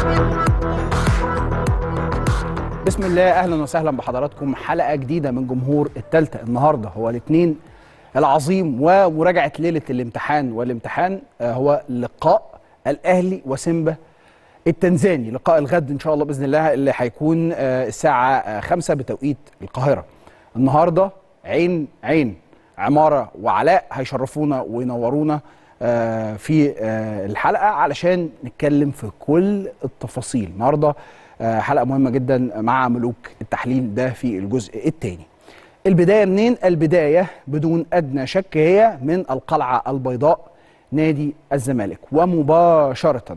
بسم الله اهلا وسهلا بحضراتكم حلقه جديده من جمهور التالتة النهارده هو الاثنين العظيم ومراجعه ليله الامتحان والامتحان آه، هو لقاء الاهلي وسيمبا التنزاني لقاء الغد ان شاء الله باذن الله اللي هيكون آه، الساعه آه، 5 بتوقيت القاهره النهارده عين عين عماره وعلاء هيشرفونا وينورونا آه، في آه، الحلقه علشان نتكلم في كل التفاصيل النهارده آه، حلقه مهمه جدا مع ملوك التحليل ده في الجزء الثاني البدايه منين البدايه بدون ادنى شك هي من القلعه البيضاء نادي الزمالك ومباشره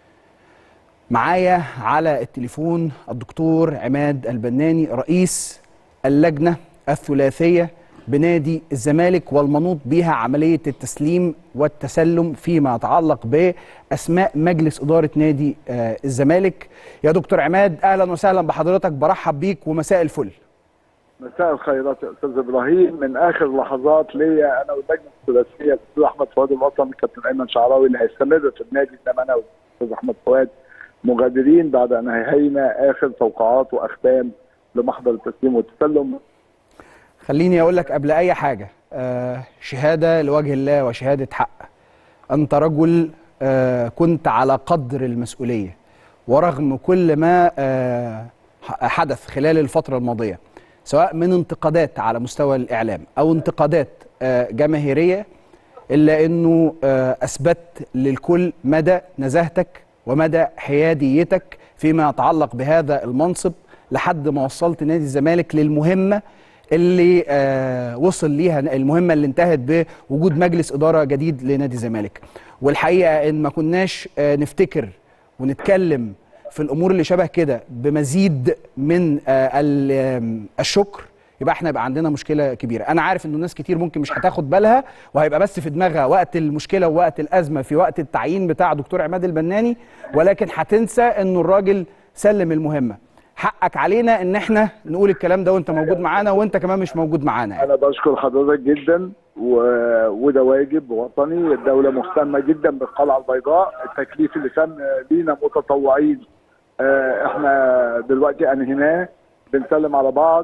معايا على التليفون الدكتور عماد البناني رئيس اللجنة الثلاثية بنادي الزمالك والمنوط بها عملية التسليم والتسلم فيما يتعلق بأسماء مجلس إدارة نادي آه، الزمالك يا دكتور عماد أهلا وسهلا بحضرتك برحب بيك ومساء الفل مساء الخيرات يا استاذ ابراهيم من اخر لحظات ليا انا واللجنه الثلاثيه الاستاذ احمد فؤاد الوطن الكابتن ايمن شعراوي اللي هيستمر في النادي انما انا والاستاذ احمد فؤاد مغادرين بعد ان انهينا اخر توقعات واختام لمحضر التسليم والتسلم خليني أقول لك قبل أي حاجة آه، شهادة لوجه الله وشهادة حق أنت رجل آه، كنت على قدر المسؤولية ورغم كل ما آه، حدث خلال الفترة الماضية سواء من انتقادات على مستوى الإعلام أو انتقادات آه، جماهيرية إلا أنه آه، أثبت للكل مدى نزاهتك ومدى حياديتك فيما يتعلق بهذا المنصب لحد ما وصلت نادي الزمالك للمهمة اللي آه وصل ليها المهمه اللي انتهت بوجود مجلس اداره جديد لنادي الزمالك والحقيقه ان ما كناش آه نفتكر ونتكلم في الامور اللي شبه كده بمزيد من آه ال- آم، الشكر يبقى احنا يبقى عندنا مشكله كبيره انا عارف انه ناس كتير ممكن مش هتاخد بالها وهيبقى بس في دماغها وقت المشكله ووقت الازمه في وقت التعيين بتاع دكتور عماد البناني ولكن هتنسى انه الراجل سلم المهمه حقك علينا ان احنا نقول الكلام ده وانت موجود معانا وانت كمان مش موجود معانا يعني. انا بشكر حضرتك جدا و... وده واجب وطني الدوله مهتمه جدا بالقلعه البيضاء التكليف اللي كان لينا متطوعين آه، احنا دلوقتي انهيناه بنسلم على بعض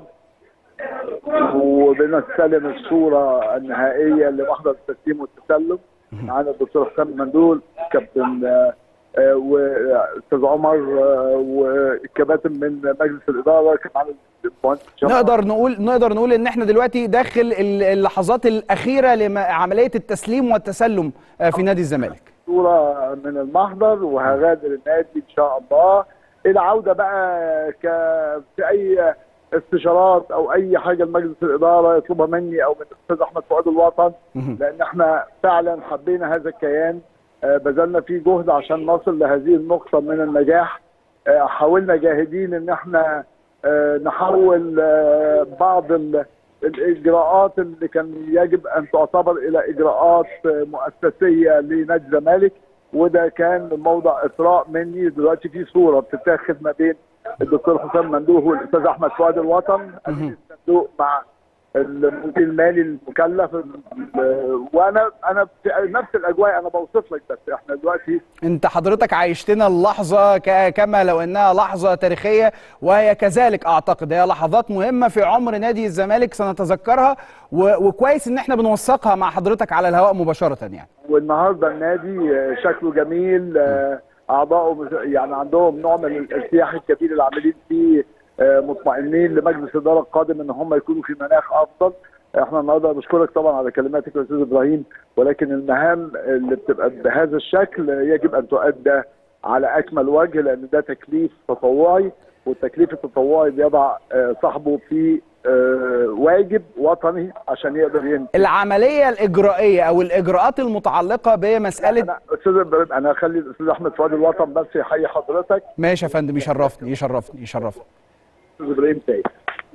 وبنستلم الصوره النهائيه لمحضر التسليم والتسلم معانا الدكتور حسام مندول كابتن آه، آه، واستاذ عمر آه، والكباتن من مجلس الاداره كان معانا المهندس هشام نقدر نقول نقدر نقول ان احنا دلوقتي داخل ال- اللحظات الاخيره لعمليه التسليم والتسلم آه، في نادي الزمالك صورة من المحضر وهغادر النادي ان شاء الله العودة بقى ك في اي استشارات او اي حاجة لمجلس الادارة يطلبها مني او من الاستاذ احمد فؤاد الوطن مهم. لان احنا فعلا حبينا هذا الكيان آه، بذلنا فيه جهد عشان نصل لهذه النقطة من النجاح آه، حاولنا جاهدين ان احنا آه، نحول آه، بعض ال- الاجراءات اللي كان يجب ان تعتبر الى اجراءات آه، مؤسسيه لنادي الزمالك وده كان موضع اثراء مني دلوقتي في صوره بتتاخد ما بين الدكتور حسام مندوه والاستاذ احمد فؤاد الوطن امين الصندوق مع المدير المالي المكلف ال- وانا انا في نفس الاجواء انا بوصف لك بس احنا دلوقتي انت حضرتك عايشتنا اللحظه ك- كما لو انها لحظه تاريخيه وهي كذلك اعتقد هي لحظات مهمه في عمر نادي الزمالك سنتذكرها و- وكويس ان احنا بنوثقها مع حضرتك على الهواء مباشره يعني والنهارده النادي آه، شكله جميل آه، اعضائه مس- يعني عندهم نوع من الارتياح الكبير اللي عاملين فيه آه، مطمئنين لمجلس الاداره القادم ان هم يكونوا في مناخ افضل احنا النهارده بشكرك طبعا على كلماتك يا استاذ ابراهيم ولكن المهام اللي بتبقى بهذا الشكل يجب ان تؤدى على اكمل وجه لان ده تكليف تطوعي والتكليف التطوعي بيضع آه، صاحبه في آه، واجب وطني عشان يقدر ينتهي العمليه الاجرائيه او الاجراءات المتعلقه بمساله انا استاذ إبراهيم، انا هخلي الاستاذ احمد فؤاد الوطن بس يحيي حضرتك ماشي يا فندم يشرفني يشرفني يشرفني استاذ ابراهيم سيد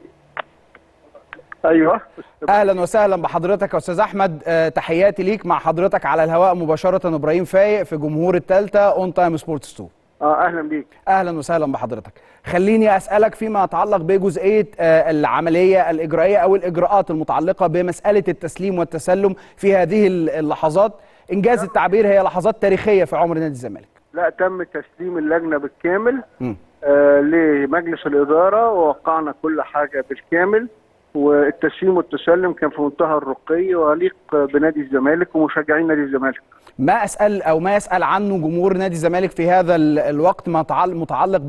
ايوه اهلا وسهلا بحضرتك يا استاذ احمد آه، تحياتي ليك مع حضرتك على الهواء مباشره ابراهيم فايق في جمهور الثالثه اون تايم سبورتس 2 اه اهلا بيك اهلا وسهلا بحضرتك خليني اسالك فيما يتعلق بجزئيه آه، العمليه الاجرائيه او الاجراءات المتعلقه بمساله التسليم والتسلم في هذه اللحظات انجاز التعبير هي لحظات تاريخيه في عمر نادي الزمالك لا تم تسليم اللجنه بالكامل مم. آه لمجلس الاداره ووقعنا كل حاجه بالكامل والتسليم والتسلم كان في منتهى الرقي ويليق بنادي الزمالك ومشجعين نادي الزمالك ما اسال او ما يسال عنه جمهور نادي الزمالك في هذا ال- الوقت ما تعل- متعلق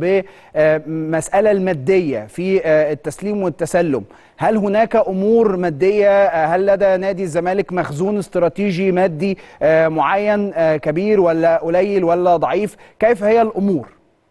بمساله الماديه في آه، التسليم والتسلم هل هناك امور ماديه آه، هل لدى نادي الزمالك مخزون استراتيجي مادي آه، معين آه، كبير ولا قليل ولا ضعيف كيف هي الامور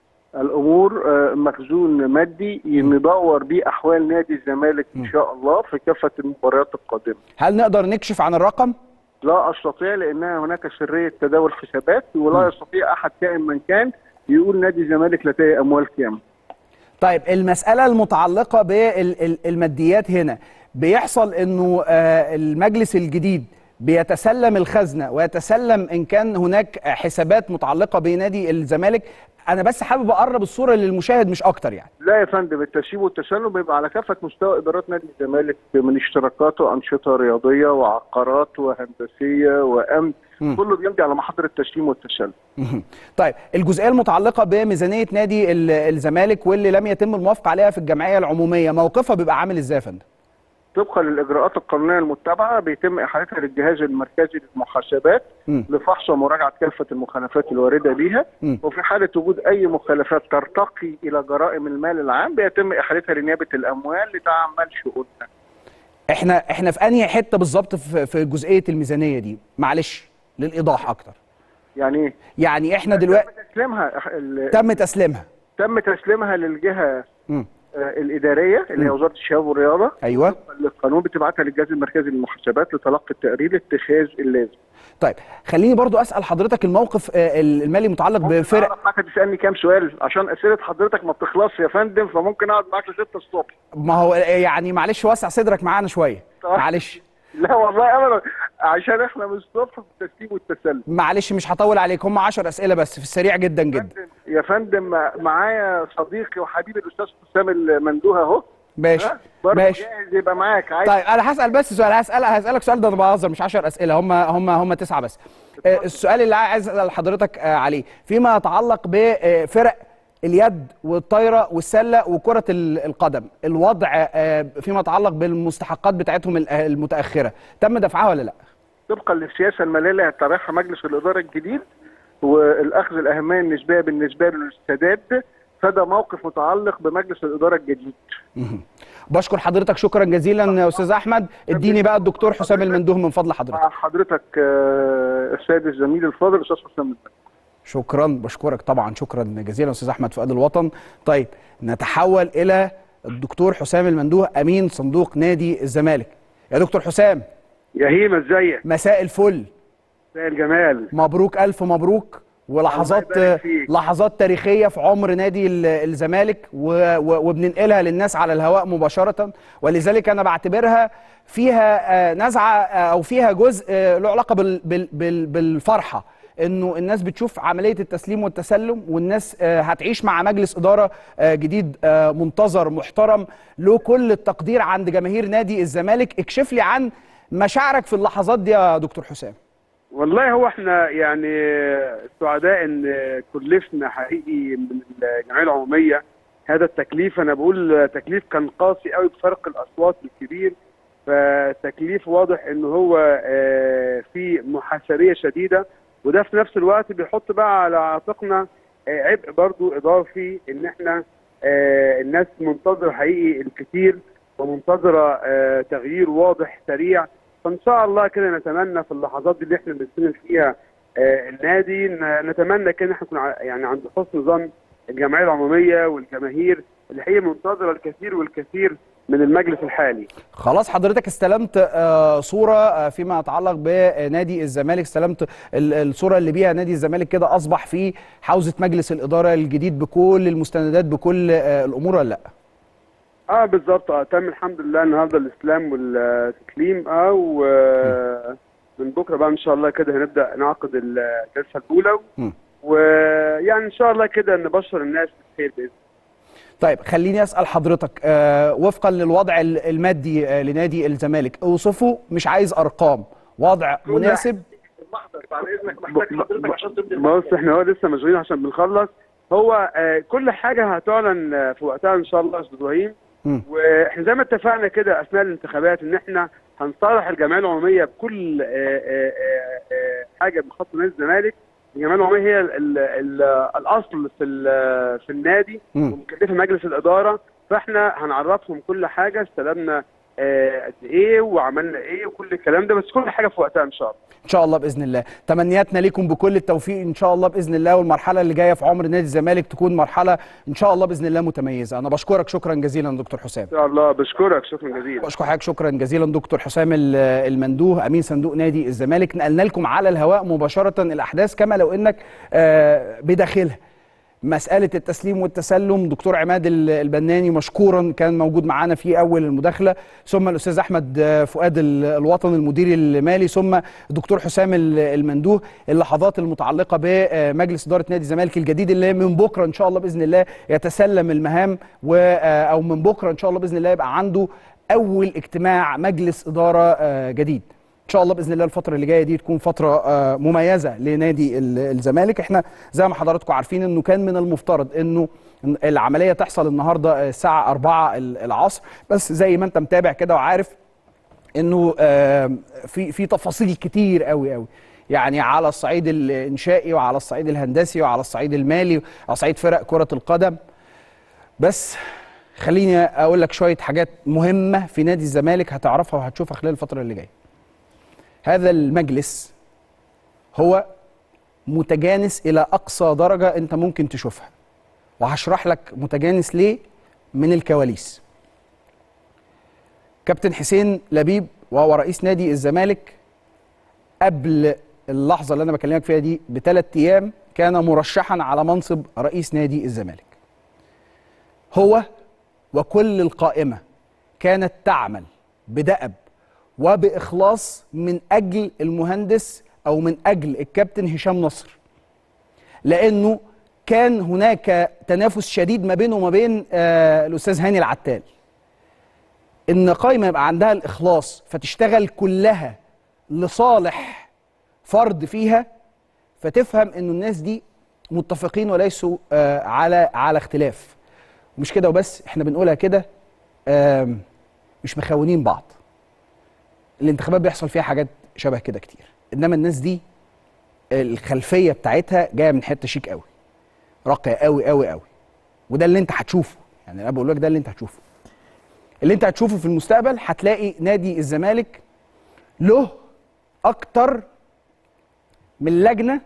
الامور آه، مخزون مادي ندور بيه احوال نادي الزمالك ان شاء الله في كافه المباريات القادمه هل نقدر نكشف عن الرقم لا استطيع لانها هناك سريه تداول حسابات ولا يستطيع احد كائن من كان يقول نادي الزمالك لديه اموال كام طيب المسألة المتعلقة بالماديات هنا بيحصل انه آه، المجلس الجديد بيتسلم الخزنة ويتسلم ان كان هناك حسابات متعلقة بنادي الزمالك انا بس حابب اقرب الصورة للمشاهد مش اكتر يعني لا يا فندم التسييب والتسلم بيبقى على كافه مستوى ادارات نادي الزمالك من اشتراكات وانشطه رياضيه وعقارات وهندسيه وامن مم. كله بيمضي على محاضر التسليم والتسلم مهم. طيب الجزئيه المتعلقه بميزانيه نادي ال- الزمالك واللي لم يتم الموافقه عليها في الجمعيه العموميه موقفها بيبقى عامل ازاي يا فندم طبقا للاجراءات القانونيه المتبعه بيتم احالتها للجهاز المركزي للمحاسبات مم. لفحص ومراجعه كافه المخالفات الوارده بيها مم. وفي حاله وجود اي مخالفات ترتقي الى جرائم المال العام بيتم احالتها لنيابه الاموال لتعمل شؤونها احنا احنا في انهي حته بالظبط في في جزئيه الميزانيه دي معلش للايضاح اكتر يعني ايه؟ يعني احنا دلوقتي تم تسليمها ال- تم تسليمها تم تسليمها للجهه مم. آه، الاداريه اللي هي وزاره الشباب والرياضه ايوه القانون بتبعتها للجهاز المركزي للمحاسبات لتلقي التقرير لاتخاذ اللازم طيب خليني برضو اسال حضرتك الموقف آه، المالي المتعلق بفرق أعرف معاك تسالني كام سؤال عشان اسئله حضرتك ما بتخلصش يا فندم فممكن اقعد معاك ل 6 الصبح ما هو يعني معلش وسع صدرك معانا شويه طيب. معلش لا والله ابدا عشان احنا من الصبح في التسليم والتسلم معلش مش هطول عليك هم 10 اسئله بس في السريع جدا جدا يا فندم معايا صديقي وحبيبي الاستاذ حسام المندوه اهو ماشي ها؟ برضه ماشي جاهز يبقى معاك عايز طيب انا هسال بس سؤال هسال هسالك سؤال ده انا بهزر مش 10 اسئله هم هم هم تسعه بس آه، السؤال اللي عايز اسال حضرتك آه، عليه فيما يتعلق بفرق اليد والطايره والسله وكره ال- القدم الوضع آه، فيما يتعلق بالمستحقات بتاعتهم ال- المتاخره تم دفعها ولا لا طبقا للسياسه الماليه اللي هيتبعها مجلس الاداره الجديد والاخذ الاهميه النسبيه بالنسبه له للسداد فده موقف متعلق بمجلس الاداره الجديد مهم. بشكر حضرتك شكرا جزيلا يا استاذ احمد اديني بقى الدكتور حسام المندوه من فضل حضرتك مع حضرتك آه، السيد الزميل الفاضل الاستاذ حسام المندوه شكرا بشكرك طبعا شكرا جزيلا استاذ احمد فؤاد الوطن طيب نتحول الى الدكتور حسام المندوه امين صندوق نادي الزمالك يا دكتور حسام يا هيما ازيك مساء الفل مساء الجمال مبروك الف مبروك ولحظات الله يبارك فيك. لحظات تاريخيه في عمر نادي ال- الزمالك و- و- وبننقلها للناس على الهواء مباشره ولذلك انا بعتبرها فيها آه، نزعه آه، او فيها جزء آه، له علاقه بال- بال- بال- بالفرحه انه الناس بتشوف عمليه التسليم والتسلم والناس آه، هتعيش مع مجلس اداره آه، جديد آه، منتظر محترم له كل التقدير عند جماهير نادي الزمالك اكشف لي عن مشاعرك في اللحظات دي يا دكتور حسام والله هو احنا يعني سعداء ان كلفنا حقيقي من الجمعيه العموميه هذا التكليف انا بقول تكليف كان قاسي قوي بفرق الاصوات الكبير فتكليف واضح ان هو آه، في محاسبيه شديده وده في نفس الوقت بيحط بقى على عاتقنا آه، عبء برضو اضافي ان احنا آه، الناس منتظره حقيقي الكثير ومنتظره آه، تغيير واضح سريع فان شاء الله كده نتمنى في اللحظات دي اللي احنا بنستلم فيها آه، النادي ن- نتمنى كده احنا نكون ع- يعني عند حسن ظن الجمعيه العموميه والجماهير اللي هي منتظره الكثير والكثير من المجلس الحالي خلاص حضرتك استلمت آه، صورة آه، فيما يتعلق بنادي الزمالك استلمت ال- الصورة اللي بيها نادي الزمالك كده أصبح في حوزة مجلس الإدارة الجديد بكل المستندات بكل آه، الأمور ولا لأ؟ اه بالظبط اه تم الحمد لله النهارده الاسلام والتسليم اه ومن بكره بقى ان شاء الله كده هنبدا نعقد الجلسه الاولى مم. ويعني ان شاء الله كده نبشر الناس بالخير باذن طيب خليني أسأل حضرتك آه، وفقا للوضع ال- المادي آه، لنادي الزمالك اوصفه مش عايز أرقام وضع مناسب المحضر بعد اذنك محتاج حضرتك عشان تمضي بص احنا هو لسه مشغولين عشان بنخلص هو آه كل حاجه هتعلن آه، في وقتها ان شاء الله يا استاذ ابراهيم مم. واحنا زي ما اتفقنا كده اثناء الانتخابات ان احنا هنصالح الجمعيه العموميه بكل آه، آه، آه، آه، حاجه بخصوص نادي الزمالك الجمعيه العموميه هي ال ال ال الاصل في ال- في النادي مم. ومكلفه مجلس الاداره فاحنا هنعرفهم كل حاجه استلمنا آه، قد ايه وعملنا ايه وكل الكلام ده بس كل حاجه في وقتها ان شاء الله ان شاء الله باذن الله تمنياتنا ليكم بكل التوفيق ان شاء الله باذن الله والمرحله اللي جايه في عمر نادي الزمالك تكون مرحله ان شاء الله باذن الله متميزه انا بشكرك شكرا جزيلا دكتور حسام ان شاء الله بشكرك شكرا جزيلا بشكر حضرتك شكرا جزيلا دكتور حسام ال- المندوه امين صندوق نادي الزمالك نقلنا لكم على الهواء مباشره الاحداث كما لو انك آه، بداخلها مسألة التسليم والتسلم دكتور عماد ال- البناني مشكورا كان موجود معانا في أول المداخلة ثم الأستاذ أحمد آه، فؤاد ال- الوطن المدير المالي ثم الدكتور حسام ال- المندوه اللحظات المتعلقة بمجلس إدارة نادي الزمالك الجديد اللي من بكرة إن شاء الله بإذن الله يتسلم المهام و آه، أو من بكرة إن شاء الله بإذن الله يبقى عنده أول اجتماع مجلس إدارة آه، جديد ان شاء الله باذن الله الفتره اللي جايه دي تكون فتره آه، مميزه لنادي ال- الزمالك احنا زي ما حضراتكم عارفين انه كان من المفترض انه العمليه تحصل النهارده آه، الساعه 4 ال- العصر بس زي ما انت متابع كده وعارف انه آه، في في تفاصيل كتير قوي قوي يعني على الصعيد الانشائي وعلى الصعيد الهندسي وعلى الصعيد المالي وعلى صعيد فرق كره القدم بس خليني اقول لك شويه حاجات مهمه في نادي الزمالك هتعرفها وهتشوفها خلال الفتره اللي جايه هذا المجلس هو متجانس الى اقصى درجه انت ممكن تشوفها وهشرح لك متجانس ليه من الكواليس كابتن حسين لبيب وهو رئيس نادي الزمالك قبل اللحظه اللي انا بكلمك فيها دي بثلاث ايام كان مرشحا على منصب رئيس نادي الزمالك هو وكل القائمه كانت تعمل بدأب وبإخلاص من أجل المهندس أو من أجل الكابتن هشام نصر لأنه كان هناك تنافس شديد ما بينه وما بين آه الأستاذ هاني العتال إن قائمة يبقى عندها الإخلاص فتشتغل كلها لصالح فرد فيها فتفهم إنه الناس دي متفقين وليسوا آه على على اختلاف مش كده وبس احنا بنقولها كده آم، مش مخونين بعض الانتخابات بيحصل فيها حاجات شبه كده كتير انما الناس دي الخلفيه بتاعتها جايه من حته شيك قوي راقيه قوي قوي قوي وده اللي انت هتشوفه يعني انا بقول لك ده اللي انت هتشوفه اللي انت هتشوفه في المستقبل هتلاقي نادي الزمالك له اكتر من لجنه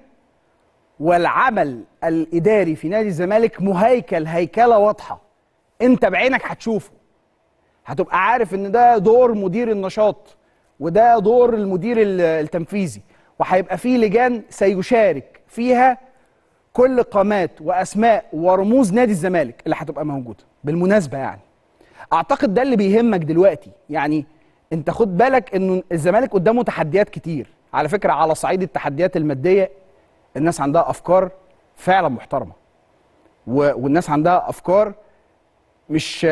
والعمل الاداري في نادي الزمالك مهيكل هيكله واضحه انت بعينك هتشوفه هتبقى عارف ان ده دور مدير النشاط وده دور المدير ال- التنفيذي وهيبقى فيه لجان سيشارك فيها كل قامات واسماء ورموز نادي الزمالك اللي هتبقى موجوده بالمناسبه يعني اعتقد ده اللي بيهمك دلوقتي يعني انت خد بالك انه الزمالك قدامه تحديات كتير على فكره على صعيد التحديات الماديه الناس عندها افكار فعلا محترمه و- والناس عندها افكار مش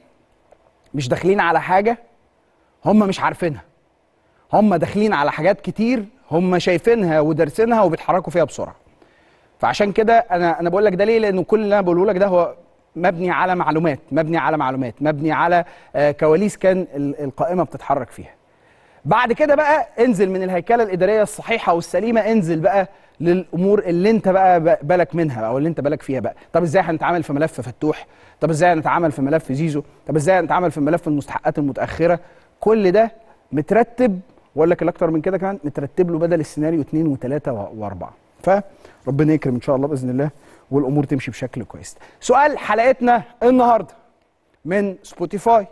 مش داخلين على حاجه هم مش عارفينها هم داخلين على حاجات كتير هم شايفينها ودارسينها وبيتحركوا فيها بسرعه فعشان كده انا انا بقول لك ده ليه لانه كل اللي انا بقوله لك ده هو مبني على معلومات مبني على معلومات مبني على آه، كواليس كان ال- القائمه بتتحرك فيها بعد كده بقى انزل من الهيكله الاداريه الصحيحه والسليمه انزل بقى للامور اللي انت بقى ب- بالك منها او اللي انت بالك فيها بقى طب ازاي هنتعامل في ملف فتوح طب ازاي هنتعامل في ملف زيزو طب ازاي هنتعامل في ملف المستحقات المتاخره كل ده مترتب واقول لك الاكتر من كده كمان مترتب له بدل السيناريو اثنين وثلاثه واربعه فربنا يكرم ان شاء الله باذن الله والامور تمشي بشكل كويس سؤال حلقتنا النهارده من سبوتيفاي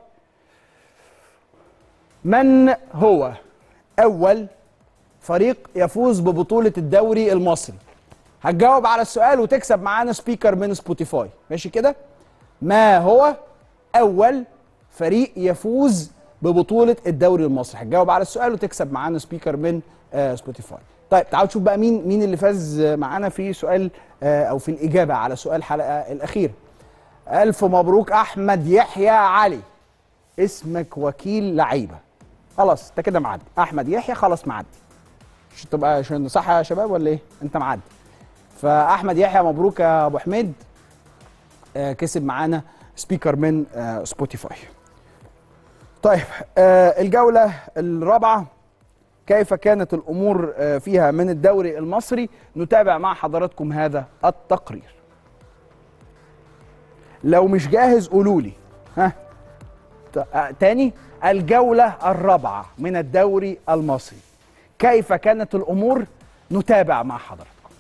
من هو اول فريق يفوز ببطوله الدوري المصري هتجاوب على السؤال وتكسب معانا سبيكر من سبوتيفاي ماشي كده ما هو اول فريق يفوز ببطوله الدوري المصري هتجاوب على السؤال وتكسب معانا سبيكر من آه سبوتيفاي طيب تعالوا نشوف بقى مين مين اللي فاز آه، معانا في سؤال آه او في الاجابه على سؤال الحلقه الاخيره الف مبروك احمد يحيى علي اسمك وكيل لعيبه خلاص انت كده معدي احمد يحيى خلاص معدي عشان تبقى عشان صح يا شباب ولا ايه انت معدي فاحمد يحيى مبروك يا ابو حميد آه كسب معانا سبيكر من آه سبوتيفاي طيب آه الجوله الرابعه كيف كانت الامور آه فيها من الدوري المصري نتابع مع حضراتكم هذا التقرير لو مش جاهز قولوا لي ها ت- آه، تاني الجولة الرابعة من الدوري المصري كيف كانت الأمور نتابع مع حضراتكم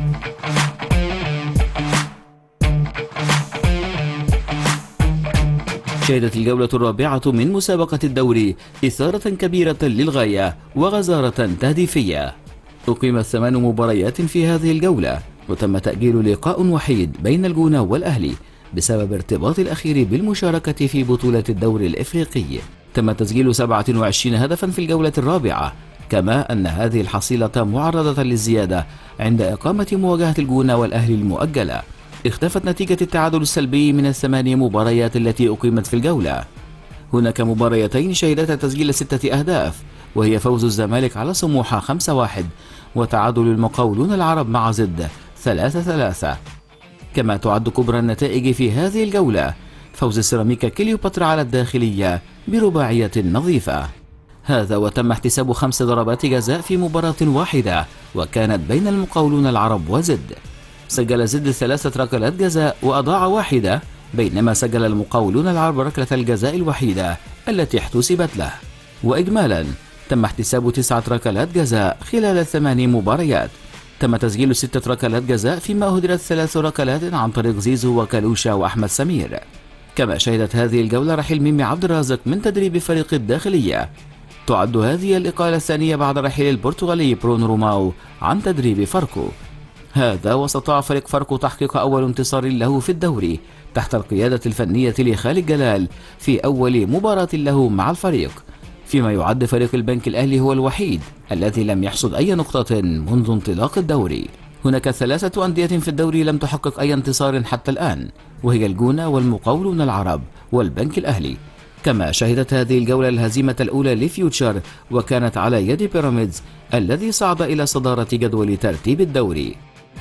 شهدت الجولة الرابعة من مسابقة الدوري إثارة كبيرة للغاية وغزارة تهديفية أقيمت ثمان مباريات في هذه الجولة وتم تأجيل لقاء وحيد بين الجونة والأهلي بسبب ارتباط الأخير بالمشاركة في بطولة الدوري الإفريقي تم تسجيل 27 هدفا في الجولة الرابعة كما أن هذه الحصيلة معرضة للزيادة عند إقامة مواجهة الجونة والأهلي المؤجلة اختفت نتيجة التعادل السلبي من الثماني مباريات التي أقيمت في الجولة هناك مباريتين شهدتا تسجيل ستة أهداف وهي فوز الزمالك على سموحة 5-1 وتعادل المقاولون العرب مع زد 3-3 كما تعد كبرى النتائج في هذه الجولة فوز سيراميكا كليوباترا على الداخلية برباعية نظيفة هذا وتم احتساب خمس ضربات جزاء في مباراة واحدة وكانت بين المقاولون العرب وزد سجل زد ثلاثة ركلات جزاء وأضاع واحدة بينما سجل المقاولون العرب ركلة الجزاء الوحيدة التي احتسبت له وإجمالا تم احتساب تسعة ركلات جزاء خلال الثماني مباريات تم تسجيل ستة ركلات جزاء فيما أهدرت ثلاث ركلات عن طريق زيزو وكالوشا وأحمد سمير كما شهدت هذه الجولة رحيل ميمي عبد الرازق من تدريب فريق الداخلية تعد هذه الإقالة الثانية بعد رحيل البرتغالي برون روماو عن تدريب فاركو هذا واستطاع فريق فاركو تحقيق أول انتصار له في الدوري تحت القيادة الفنية لخالد جلال في أول مباراة له مع الفريق فيما يعد فريق البنك الأهلي هو الوحيد الذي لم يحصد أي نقطة منذ انطلاق الدوري هناك ثلاثة أندية في الدوري لم تحقق أي انتصار حتى الآن وهي الجونة والمقاولون العرب والبنك الأهلي كما شهدت هذه الجولة الهزيمة الأولى لفيوتشر وكانت على يد بيراميدز الذي صعد إلى صدارة جدول ترتيب الدوري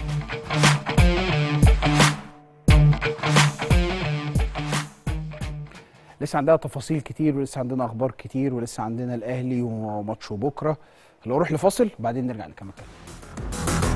لسه عندنا تفاصيل كتير ولسه عندنا أخبار كتير ولسه عندنا الأهلي وماتشه بكرة لو نروح لفاصل وبعدين نرجع نكمل كلام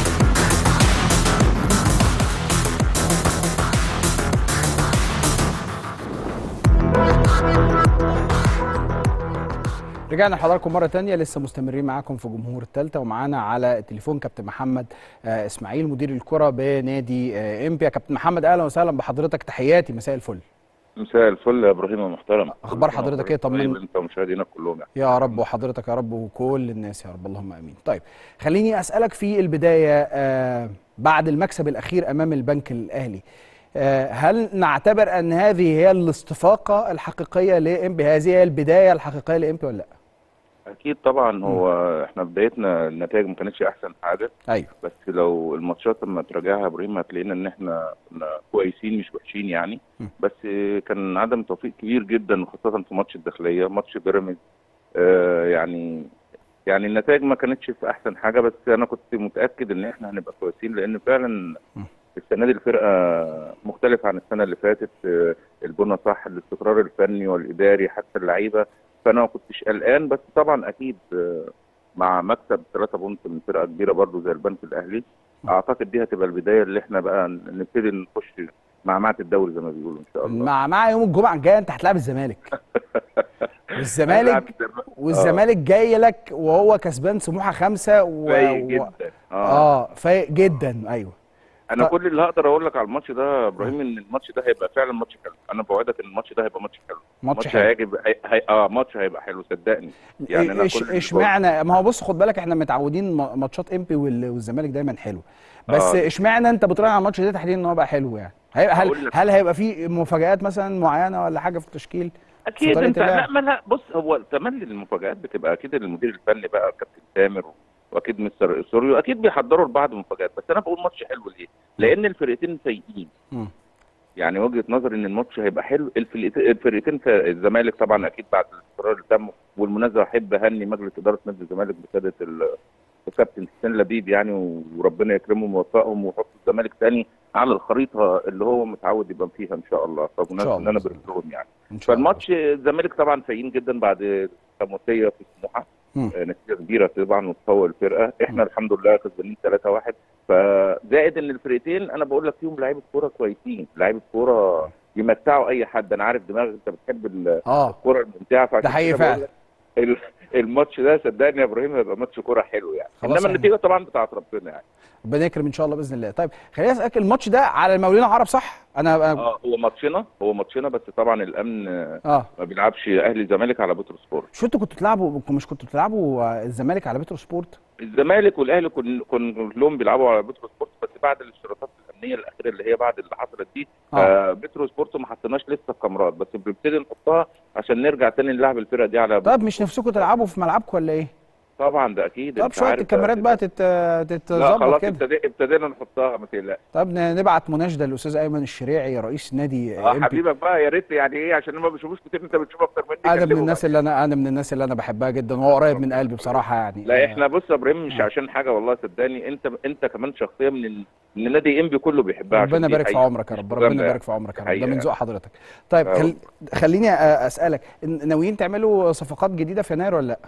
رجعنا لحضراتكم مرة تانية لسه مستمرين معاكم في جمهور التالتة ومعانا على التليفون كابتن محمد آه، اسماعيل مدير الكرة بنادي آه، امبي يا كابتن محمد اهلا وسهلا بحضرتك تحياتي مساء الفل مساء الفل يا ابراهيم المحترم أخبار حضرتك إيه؟ طمني. طمني انت ومشاهدينا كلهم يعني. يا رب وحضرتك يا رب وكل الناس يا رب اللهم امين طيب خليني اسالك في البدايه آه بعد المكسب الاخير امام البنك الاهلي آه هل نعتبر ان هذه هي الاستفاقه الحقيقيه لامبي هذه هي البدايه الحقيقيه لامبي ولا لا اكيد طبعا هو احنا بدايتنا النتائج ما كانتش احسن حاجه ايوه بس لو الماتشات لما تراجعها يا ابراهيم هتلاقينا ان احنا كنا كويسين مش وحشين يعني م. بس كان عدم توفيق كبير جدا وخاصه في ماتش الداخليه ماتش بيراميدز آه يعني يعني النتائج ما كانتش في احسن حاجه بس انا كنت متاكد ان احنا هنبقى كويسين لان فعلا م. السنه دي الفرقه مختلفه عن السنه اللي فاتت آه، البنى صح الاستقرار الفني والاداري حتى اللعيبه فانا ما كنتش قلقان بس طبعا اكيد آه، مع مكسب 3 بونت من فرقه كبيره برضو زي البنك الاهلي اعتقد دي هتبقى البدايه اللي احنا بقى نبتدي نخش معمعة الدوري زي ما بيقولوا ان شاء الله مع مع يوم الجمعه الجايه انت هتلاعب الزمالك والزمالك والزمالك جاي لك وهو كسبان سموحه خمسه و... فايق و... جدا اه اه فايق جدا ايوه انا ط- كل اللي هقدر اقول لك على الماتش ده يا ابراهيم ان الماتش ده هيبقى فعلا ماتش حلو انا بوعدك ان الماتش ده هيبقى ماتش حلو ماتش حلو هيعجب هي... هي... اه ماتش هيبقى حلو صدقني يعني انا إيش كل اللي اشمعنى ما هو بص خد بالك احنا متعودين ما- ماتشات امبي وال- والزمالك دايما حلو بس آه. اشمعنى انت بتراهن على الماتش ده تحديدا ان هو بقى حلو يعني هيبقى هل هقول لك. هل هيبقى في مفاجآت مثلا معينه ولا حاجه في التشكيل اكيد طريقة انت لا اللعب. ما لا بص هو تملي المفاجآت بتبقى اكيد المدير الفني بقى كابتن تامر واكيد مستر سوريو اكيد بيحضروا لبعض مفاجآت بس انا بقول ماتش حلو ليه؟ لان الفرقتين فايقين مم. يعني وجهه نظري ان الماتش هيبقى حلو الفرقتين الفرقتين في الزمالك طبعا اكيد بعد الاستقرار اللي تم والمناسبه احب اهني مجلس اداره نادي الزمالك بسياده ال- كابتن حسين لبيب يعني وربنا يكرمهم ويوفقهم ويحط الزمالك تاني على الخريطه اللي هو متعود يبقى فيها ان شاء الله فبمناسبه ان الله انا بإذن الله. برد لهم يعني ان شاء الله فالماتش الزمالك طبعا سيئين جدا بعد تموتيه في سموحه مم. آه، نتيجه كبيره طبعا وتفوق الفرقه احنا الحمد لله كسبانين 3-1 فزائد ان الفرقتين انا بقول لك فيهم لعيبه كوره كويسين لعيبه كوره يمتعوا اي حد انا عارف دماغك انت بتحب ال- اه الكوره الممتعه فعشان ده حقيقي كده بقول فعلا. لك ال- الماتش ده صدقني يا ابراهيم هيبقى ماتش كوره حلو يعني خلاص انما احنا- النتيجه طبعا بتاعت ربنا يعني ربنا يكرم ان شاء الله باذن الله طيب خليني اسالك الماتش ده على المقاولين العرب صح انا اه هو ماتشنا هو ماتشنا بس طبعا الامن آه، اه ما بيلعبش اهلي الزمالك على بترو سبورت شو انتوا كنتوا بتلعبوا مش كنتوا بتلعبوا آه، الزمالك على بترو سبورت الزمالك والاهلي كن كن كلهم بيلعبوا على بترو سبورت بس بعد الاشتراطات الامنيه الاخيره اللي هي بعد اللي حصلت دي آه. آه. بترو سبورت ما حطيناش لسه الكاميرات بس بنبتدي نحطها عشان نرجع تاني نلعب الفرقه دي على طيب مش نفسكم تلعبوا في ملعبكم ولا ايه طبعا ده اكيد طب أنت شويه عارف الكاميرات ده- بقى تت... لا تتظبط خلاص كده ابتدي ابتدينا نحطها ما تقلقش طب ن- نبعت مناشده للاستاذ ايمن الشريعي رئيس نادي اه إمبي. حبيبك بقى يا ريت يعني ايه عشان ما بيشوفوش كتير انت بتشوف اكتر مني انا من كلمه الناس بقى. اللي انا انا من الناس اللي انا بحبها جدا وهو قريب من قلبي بصراحه يعني لا احنا بص يا ابراهيم مش آه. عشان حاجه والله صدقني انت انت كمان شخصيه من ال- من نادي انبي كله بيحبها عشان ربنا دي يبارك في حقيقة. عمرك يا رب مش ربنا مجاملة يبارك في عمرك يا رب ده حقيقة من يعني. ذوق حضرتك طيب آه. خل... خليني أ- اسالك إن- ناويين تعملوا صفقات جديده في يناير ولا لا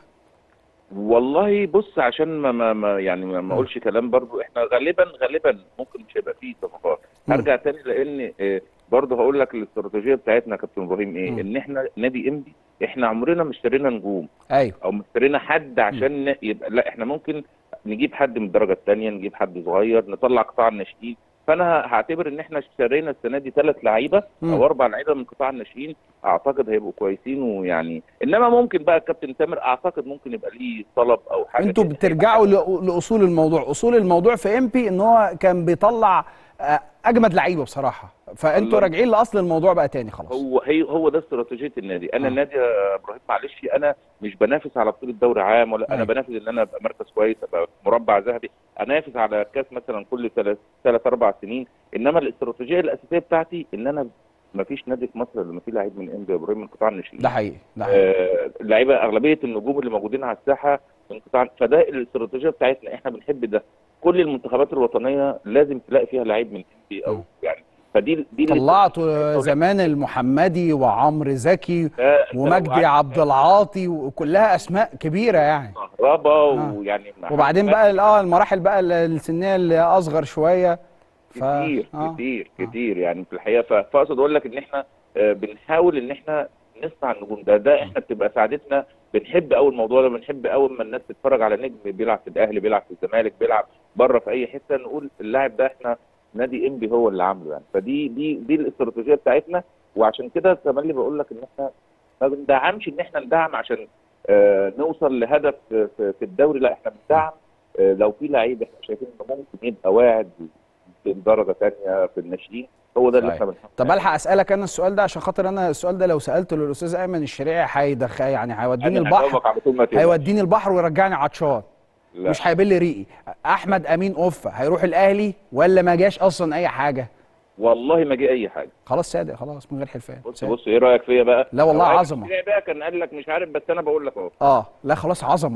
والله بص عشان ما, ما, ما يعني ما ما اقولش كلام برضو احنا غالبا غالبا ممكن مش هيبقى فيه صفقات مم. هرجع تاني لان آه، برضو هقول لك الاستراتيجيه بتاعتنا يا كابتن ابراهيم ايه مم. ان احنا نادي انبي احنا عمرنا ما اشترينا نجوم ايوه او اشترينا حد عشان ن- يبقى لا احنا ممكن نجيب حد من الدرجه الثانيه نجيب حد صغير نطلع قطاع الناشئين فانا هعتبر ان احنا اشترينا السنه دي ثلاث لعيبه مم. او اربع لعيبه من قطاع الناشئين اعتقد هيبقوا كويسين ويعني انما ممكن بقى الكابتن تامر اعتقد ممكن يبقى ليه طلب او حاجه انتوا كده. بترجعوا ل- لاصول الموضوع اصول الموضوع في امبي ان هو كان بيطلع آه، اجمد لعيبه بصراحه فانتوا الله. راجعين لاصل الموضوع بقى تاني خلاص هو هي هو ده استراتيجيه النادي انا آه. النادي يا ابراهيم معلش انا مش بنافس على بطوله دوري عام ولا انا أيوة. بنافس ان انا ابقى مركز كويس ابقى مربع ذهبي انافس على كاس مثلا كل ثلاث ثلاث اربع سنين انما الاستراتيجيه الاساسيه بتاعتي ان انا ما فيش نادي في مصر الا ما فيه لعيب من انبي يا ابراهيم من قطاع الناشئين ده حقيقي ده حقيقي آه، اللعيبه اغلبيه النجوم اللي موجودين على الساحه من قطاع فده الاستراتيجيه بتاعتنا احنا بنحب ده كل المنتخبات الوطنيه لازم تلاقي فيها لعيب من انبي او يعني فدي دي طلعتوا زمان المحمدي وعمرو زكي ده- ومجدي عبد العاطي وكلها اسماء كبيره يعني كهربا آه. ويعني وبعدين بقى ال- اه المراحل بقى ال- السنيه اللي اصغر شويه ف... كتير آه. كتير آه. كتير يعني في الحقيقه ف- فاقصد اقول لك ان احنا آه، بنحاول ان احنا نصنع النجوم ده ده احنا بتبقى سعادتنا بنحب قوي الموضوع ده بنحب قوي اما الناس تتفرج على نجم بيلعب في الاهلي بيلعب في الزمالك بيلعب بره في اي حته نقول اللاعب ده احنا نادي انبي هو اللي عامله يعني فدي دي دي الاستراتيجيه بتاعتنا وعشان كده كمان اللي بقول لك ان احنا ما بندعمش ان احنا ندعم عشان آه نوصل لهدف في, في- في الدوري لا احنا بندعم آه لو في لعيب احنا شايفين انه ممكن يبقى واعد في درجه ثانيه في الناشئين هو ده اللي صحيح. احنا بنحاول طب الحق اسالك انا السؤال ده عشان خاطر انا السؤال ده لو سالته للاستاذ ايمن الشريعي هيدخل يعني هيوديني أنا البحر هجاوبك على طول ما تقلقش. هيوديني البحر ويرجعني عطشان لا. مش هيبل ريقي احمد امين اوفا هيروح الاهلي ولا ما جاش اصلا اي حاجه والله ما جه اي حاجه خلاص صادق خلاص من غير حلفان بص صادق. بص ايه رايك فيا بقى لا والله لو عايز عظمة. تبيع بقى كان قال لك مش عارف بس انا بقول لك اهو اه لا خلاص عظمه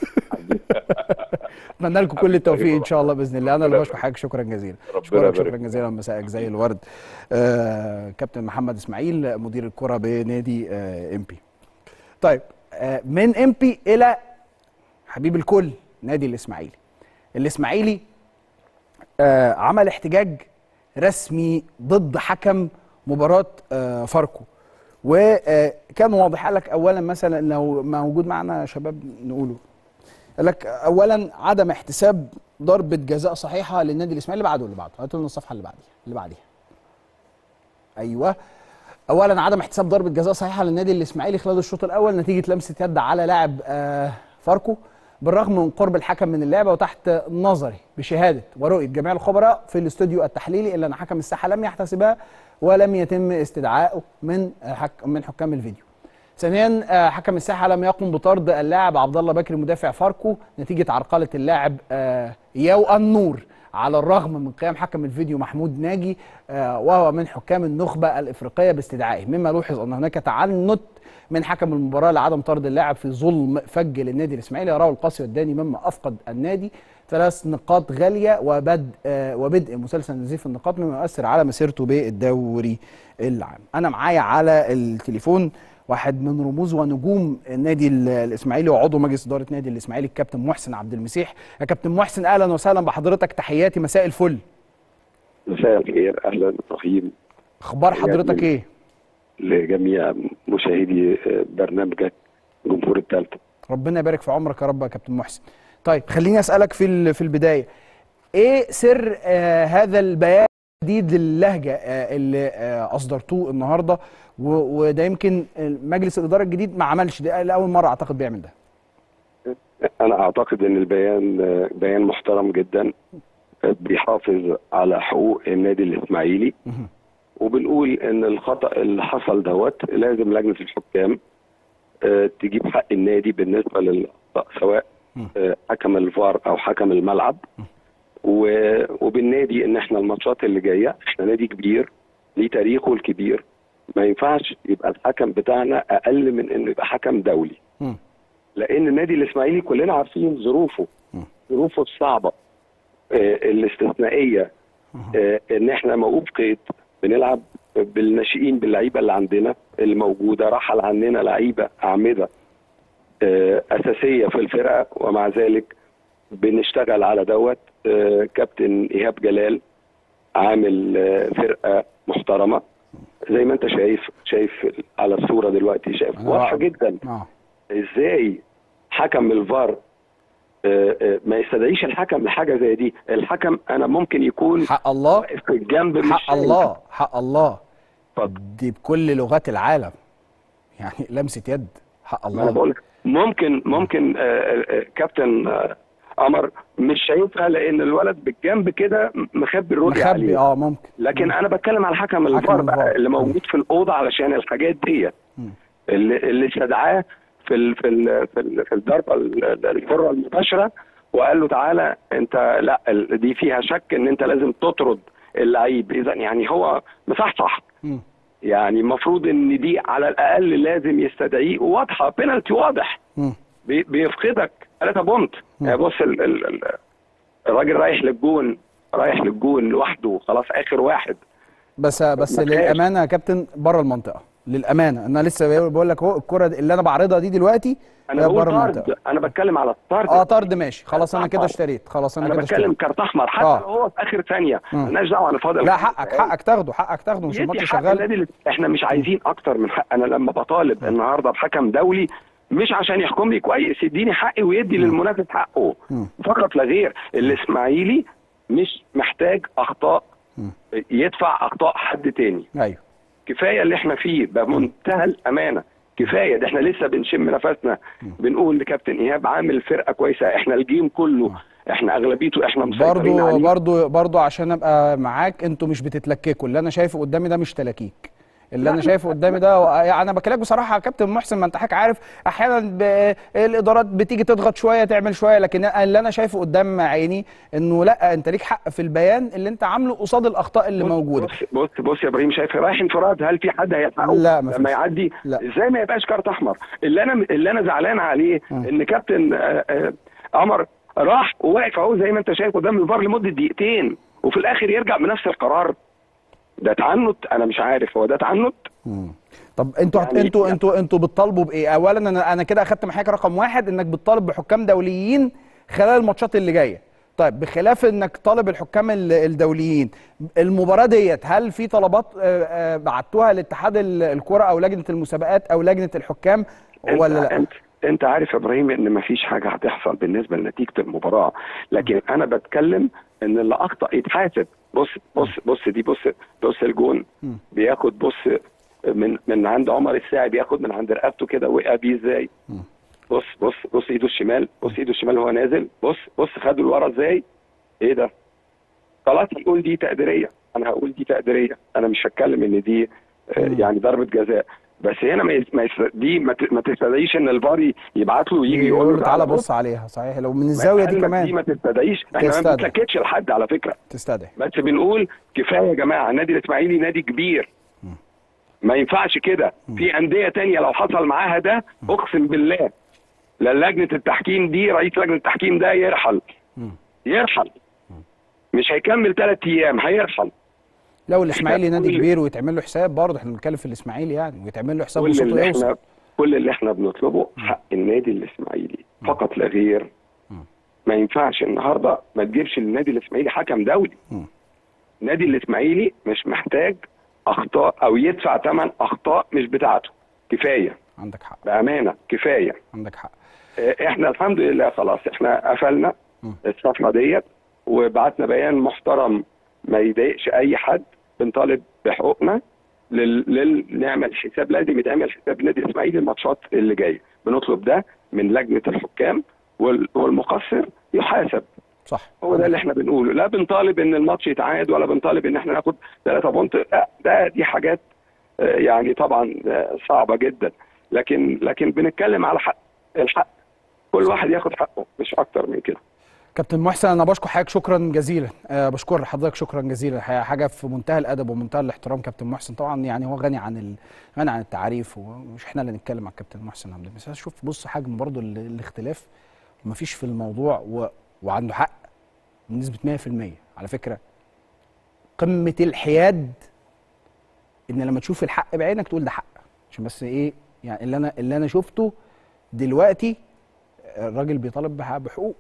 اتمنى لكم كل التوفيق ان شاء الله باذن الله انا اللي بشكر حضرتك شكرا جزيلا ربنا شكرا يبارك شكرا فيك. جزيلا مساءك زي الورد آه كابتن محمد اسماعيل مدير الكره بنادي آه امبي طيب آه من امبي الى حبيب الكل نادي الاسماعيلي الاسماعيلي آه عمل احتجاج رسمي ضد حكم مباراه آه فاركو وكان واضح قال لك اولا مثلا لو موجود معنا يا شباب نقوله قال لك اولا عدم احتساب ضربه جزاء صحيحه للنادي الاسماعيلي اللي بعده اللي بعده هاتوا لنا الصفحه اللي بعديها اللي بعديها ايوه اولا عدم احتساب ضربه جزاء صحيحه للنادي الاسماعيلي خلال الشوط الاول نتيجه لمسه يد على لاعب آه فاركو بالرغم من قرب الحكم من اللعبه وتحت نظري بشهاده ورؤيه جميع الخبراء في الاستوديو التحليلي الا ان حكم الساحه لم يحتسبها ولم يتم استدعائه من حك من حكام الفيديو. ثانيا آه، حكم الساحه لم يقم بطرد اللاعب عبد الله بكري مدافع فاركو نتيجه عرقله اللاعب آه، يو النور على الرغم من قيام حكم الفيديو محمود ناجي آه، وهو من حكام النخبه الافريقيه باستدعائه مما لوحظ ان هناك تعنت من حكم المباراه لعدم طرد اللاعب في ظلم فج للنادي الاسماعيلي يراه القاسي والداني مما افقد النادي ثلاث نقاط غاليه وبدء آه وبدء مسلسل نزيف النقاط مما يؤثر على مسيرته بالدوري العام. انا معايا على التليفون واحد من رموز ونجوم النادي ال- الاسماعيلي وعضو مجلس اداره نادي الاسماعيلي الكابتن محسن عبد المسيح. يا كابتن محسن اهلا وسهلا بحضرتك تحياتي مساء الفل. مساء الخير اهلا ابراهيم اخبار حضرتك ايه؟ لجميع مشاهدي برنامجك جمهور الثالثه ربنا يبارك في عمرك يا رب يا كابتن محسن. طيب خليني اسالك في ال- في البدايه ايه سر آه هذا البيان الجديد للهجه آه اللي آه اصدرتوه النهارده و- وده يمكن مجلس الاداره الجديد ما عملش ده لاول مره اعتقد بيعمل ده. انا اعتقد ان البيان بيان محترم جدا بيحافظ على حقوق النادي الاسماعيلي مهم. وبنقول ان الخطا اللي حصل دوت لازم لجنه الحكام آه، تجيب حق النادي بالنسبه للاخطاء سواء مم. آه، حكم الفار او حكم الملعب و- وبالنادي ان احنا الماتشات اللي جايه احنا نادي كبير ليه تاريخه الكبير ما ينفعش يبقى الحكم بتاعنا اقل من انه يبقى حكم دولي مم. لان النادي الاسماعيلي كلنا عارفين ظروفه مم. ظروفه الصعبه آه، الاستثنائيه آه، ان احنا موقوف قيد بنلعب بالناشئين باللعيبه اللي عندنا اللي موجوده رحل عننا لعيبه اعمده آه، اساسيه في الفرقه ومع ذلك بنشتغل على دوت آه، كابتن ايهاب جلال عامل آه، فرقه محترمه زي ما انت شايف شايف على الصوره دلوقتي شايف أنا واضحه رأ- جدا اه ازاي حكم الفار آه، آه، ما يستدعيش الحكم لحاجه زي دي الحكم انا ممكن يكون حق الله واقف في الجنب مش حق شايف. الله حق الله اتفضل. دي بكل لغات العالم يعني لمسه يد حق انا الله بقول لك ممكن ممكن آه، آه، آه، كابتن آه، قمر مش شايفها لان الولد بالجنب كده مخبي الرؤيه مخبي عليه اه ممكن لكن انا بتكلم على حكم الفار الفار. بقى اللي موجود في الاوضه علشان الحاجات دي مم. اللي اللي استدعاه في ال في ال في, ال في الضربه ال- الحره المباشره وقال له تعالى انت لا ال- دي فيها شك ان انت لازم تطرد اللعيب اذا يعني هو مصحصح مم. يعني المفروض ان دي على الاقل لازم يستدعيه واضحه بينالتي واضح مم. بي- بيفقدك ثلاثة بونت يعني بص ال ال ال الراجل رايح للجون رايح للجون لوحده خلاص اخر واحد بس بس ما فيهاش. للامانه يا كابتن بره المنطقه للامانه انا لسه بقول لك اهو الكره دي- اللي انا بعرضها دي دلوقتي انا هي بقول بره طرد المنطقه انا بتكلم على الطرد اه طرد ماشي خلاص انا كده أحمر. اشتريت خلاص انا, انا كده بتكلم اشتريت كارت احمر حتى آه. لو هو في اخر ثانيه مم. مالناش دعوه انا فاضل لا خمس حقك دقايق. حقك تاخده حقك تاخده مش يدي الماتش حق شغال النادي اللي- احنا مش عايزين اكتر من حق انا لما بطالب النهارده بحكم دولي مش عشان يحكم لي كويس يديني حقي ويدي للمنافس حقه مم. فقط لا غير الاسماعيلي مش محتاج اخطاء مم. يدفع اخطاء حد تاني ايوه كفايه اللي احنا فيه بمنتهى الامانه كفايه ده احنا لسه بنشم نفسنا بنقول لكابتن ايهاب عامل فرقه كويسه احنا الجيم كله احنا اغلبيته احنا مسيطرين برضو عليه برضو برضو عشان ابقى معاك انتوا مش بتتلككوا اللي انا شايفه قدامي ده مش تلاكيك اللي انا شايفه قدامي ده يعني انا بكلمك بصراحه يا كابتن محسن ما انت حضرتك عارف احيانا ب... الادارات بتيجي تضغط شويه تعمل شويه لكن اللي انا شايفه قدام عيني انه لا انت ليك حق في البيان اللي انت عامله قصاد الاخطاء اللي بص- موجوده بص بص بص يا ابراهيم شايف رايح انفراد هل في حد هيلحقه لا، مفيش. لما يعدي لا. ازاي ما يبقاش كارت احمر اللي انا اللي انا زعلان عليه ان كابتن آه، آه، قمر راح وواقف اهو زي ما انت شايف قدام الفار لمده دقيقتين وفي الاخر يرجع بنفس القرار ده تعنت انا مش عارف هو ده تعنت طب انتوا يعني- انتوا انتوا انتوا بتطالبوا بايه اولا انا انا كده اخدت من حضرتك رقم واحد انك بتطالب بحكام دوليين خلال الماتشات اللي جايه طيب بخلاف انك طالب الحكام ال- الدوليين المباراه ديت هل في طلبات آه، آه، بعتوها لاتحاد ال- الكره او لجنه المسابقات او لجنه الحكام انت ولا لا انت انت عارف يا ابراهيم ان مفيش حاجه هتحصل بالنسبه لنتيجه المباراه لكن انا بتكلم ان اللي اخطا يتحاسب بص بص بص دي بص بص الجون بياخد بص من من عند عمر الساعي بياخد من عند رقبته كده وقع بيه ازاي بص بص بص ايده الشمال بص ايده الشمال وهو نازل بص بص خده لورا ازاي ايه ده خلاص يقول دي تقديريه انا هقول دي تقديريه انا مش هتكلم ان دي آه، يعني ضربه جزاء بس هنا ما يس- ما يس- دي ما ت- ما تستدعيش ان الفار يبعت له ويجي يقول له تعالى بص عليها صحيح لو من الزاويه دي دي ما كمان تستدعيش احنا ما تستدعي. بنتلكتش لحد على فكره تستدعي بس بنقول كفايه يا جماعه النادي الاسماعيلي نادي كبير ما ينفعش كده في انديه تانية لو حصل معاها ده اقسم بالله لا لجنه التحكيم دي رئيس لجنه التحكيم ده يرحل يرحل مش هيكمل ثلاث ايام هيرحل لو الاسماعيلي نادي كل- كبير ويتعمل له حساب برضه احنا بنتكلم في الاسماعيلي يعني ويتعمل له حساب كل وصوته اللي يوصل احنا كل اللي احنا بنطلبه حق النادي الاسماعيلي فقط لا غير ما ينفعش النهارده ما تجيبش النادي الاسماعيلي حكم دولي مم. النادي الاسماعيلي مش محتاج اخطاء او يدفع ثمن اخطاء مش بتاعته كفايه عندك حق بامانه كفايه عندك حق اه، احنا الحمد لله خلاص احنا قفلنا مم. الصفحه ديت وبعتنا بيان محترم ما يضايقش اي حد بنطالب بحقوقنا لل... لل... نعمل حساب لازم يتعمل حساب النادي الاسماعيلي الماتشات اللي جايه بنطلب ده من لجنه الحكام وال... والمقصر يحاسب صح هو ده اللي احنا بنقوله لا بنطالب ان الماتش يتعاد ولا بنطالب ان احنا ناخد ثلاثة بونت لا ده دي حاجات آه، يعني طبعا آه، صعبه جدا لكن لكن بنتكلم على حق الحق كل واحد ياخد حقه مش اكتر من كده كابتن محسن انا بشكر حضرتك شكرا جزيلا أه بشكر حضرتك شكرا جزيلا الحقيقة حاجه في منتهى الادب ومنتهى الاحترام كابتن محسن طبعا يعني هو غني عن ال... غني عن التعريف ومش احنا اللي نتكلم عن كابتن محسن عبد المسيح شوف بص حجم برضو ال... الاختلاف ومفيش في الموضوع و... وعنده حق بنسبه 100% على فكره قمه الحياد ان لما تشوف الحق بعينك تقول ده حق عشان بس ايه يعني اللي انا اللي انا شفته دلوقتي الراجل بيطالب بح- بحقوق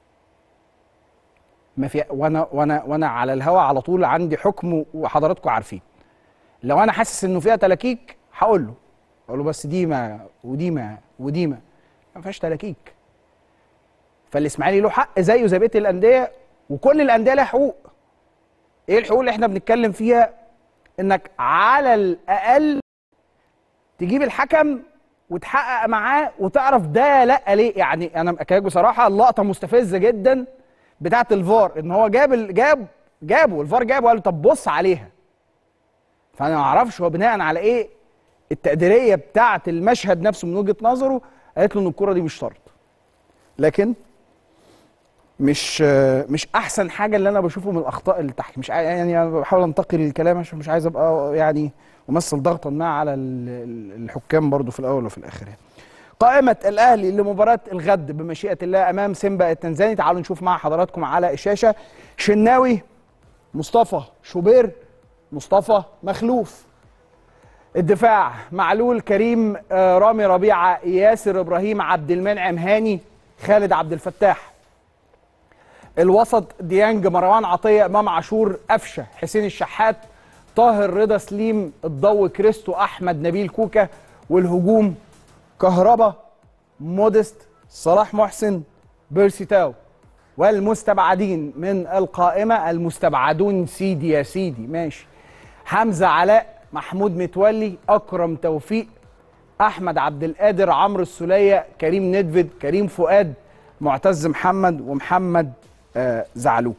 ما في وانا وانا وانا على الهوا على طول عندي حكم وحضراتكم عارفين لو انا حاسس انه فيها تلاكيك هقول له اقول له بس دي ما ودي ما ودي ما ما فيهاش تلاكيك فالاسماعيلي له حق زيه زي بقيه الانديه وكل الانديه لها حقوق ايه الحقوق اللي احنا بنتكلم فيها انك على الاقل تجيب الحكم وتحقق معاه وتعرف ده لا ليه يعني انا اكاد بصراحه اللقطه مستفزه جدا بتاعه الفار ان هو جاب ال- جاب جابه الفار جابه وقال له طب بص عليها فانا ما اعرفش هو بناء على ايه التقديريه بتاعه المشهد نفسه من وجهه نظره قالت له ان الكره دي مش طرد لكن مش مش احسن حاجه اللي انا بشوفه من الاخطاء اللي تحت مش عاي- يعني انا بحاول انتقي الكلام عشان مش عايز ابقى يعني ممثل ضغطا ما على ال- ال- الحكام برضو في الاول وفي الاخر يعني. قائمة الأهلي لمباراة الغد بمشيئة الله أمام سيمبا التنزاني تعالوا نشوف مع حضراتكم على الشاشة شناوي مصطفى شوبير مصطفى مخلوف الدفاع معلول كريم آه، رامي ربيعة ياسر إبراهيم عبد المنعم هاني خالد عبد الفتاح الوسط ديانج مروان عطية إمام عاشور قفشة حسين الشحات طاهر رضا سليم الضو كريستو أحمد نبيل كوكا والهجوم كهربا مودست صلاح محسن بيرسي تاو والمستبعدين من القائمة المستبعدون سيدي يا سيدي ماشي حمزة علاء محمود متولي أكرم توفيق أحمد عبد القادر عمرو السولية كريم ندفد كريم فؤاد معتز محمد ومحمد آه زعلوك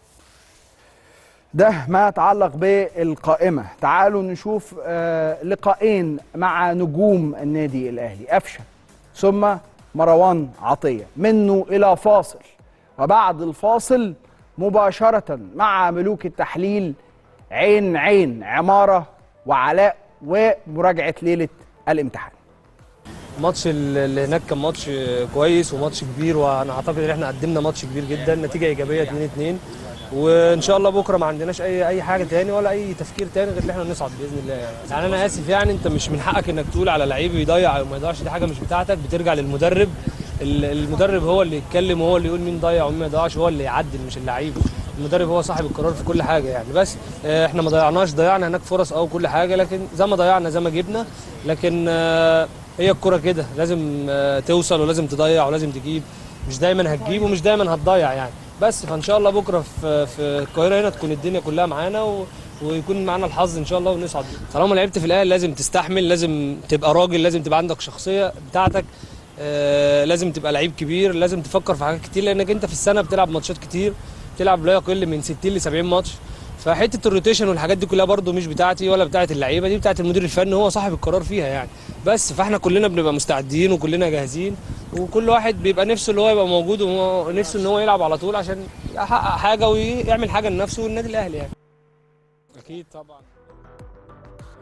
ده ما يتعلق بالقائمة تعالوا نشوف آه لقاءين مع نجوم النادي الأهلي أفشة ثم مروان عطية منه إلى فاصل وبعد الفاصل مباشرة مع ملوك التحليل عين عين عمارة وعلاء ومراجعة ليلة الامتحان الماتش اللي هناك كان ماتش كويس وماتش كبير وانا اعتقد ان احنا قدمنا ماتش كبير جدا نتيجه ايجابيه 2 2 وان شاء الله بكره ما عندناش اي اي حاجه تاني ولا اي تفكير تاني غير ان احنا نصعد باذن الله يعني. يعني انا اسف يعني انت مش من حقك انك تقول على لعيب يضيع او ما يضيعش دي حاجه مش بتاعتك بترجع للمدرب ال- المدرب هو اللي يتكلم وهو اللي يقول مين ضيع ومين ما يضيعش هو اللي يعدل مش اللعيب المدرب هو صاحب القرار في كل حاجه يعني بس آه، احنا ما ضيعناش ضيعنا هناك فرص او كل حاجه لكن زي ما ضيعنا زي ما جبنا لكن آه، هي الكرة كده لازم آه، توصل ولازم تضيع ولازم تجيب مش دايما هتجيب ومش دايما هتضيع يعني بس فان شاء الله بكره في في القاهره هنا تكون الدنيا كلها معانا و ويكون معانا الحظ ان شاء الله ونصعد طالما لعبت في الاهلي لازم تستحمل لازم تبقى راجل لازم تبقى عندك شخصيه بتاعتك آه لازم تبقى لعيب كبير لازم تفكر في حاجات كتير لانك انت في السنه بتلعب ماتشات كتير بتلعب لا يقل من 60 ل 70 ماتش فحته الروتيشن والحاجات دي كلها برده مش بتاعتي ولا بتاعت اللعيبه دي بتاعت المدير الفني هو صاحب القرار فيها يعني بس فاحنا كلنا بنبقى مستعدين وكلنا جاهزين وكل واحد بيبقى نفسه اللي هو يبقى موجود ونفسه ان هو يلعب على طول عشان يحقق حاجه ويعمل حاجه لنفسه والنادي الاهلي يعني اكيد طبعا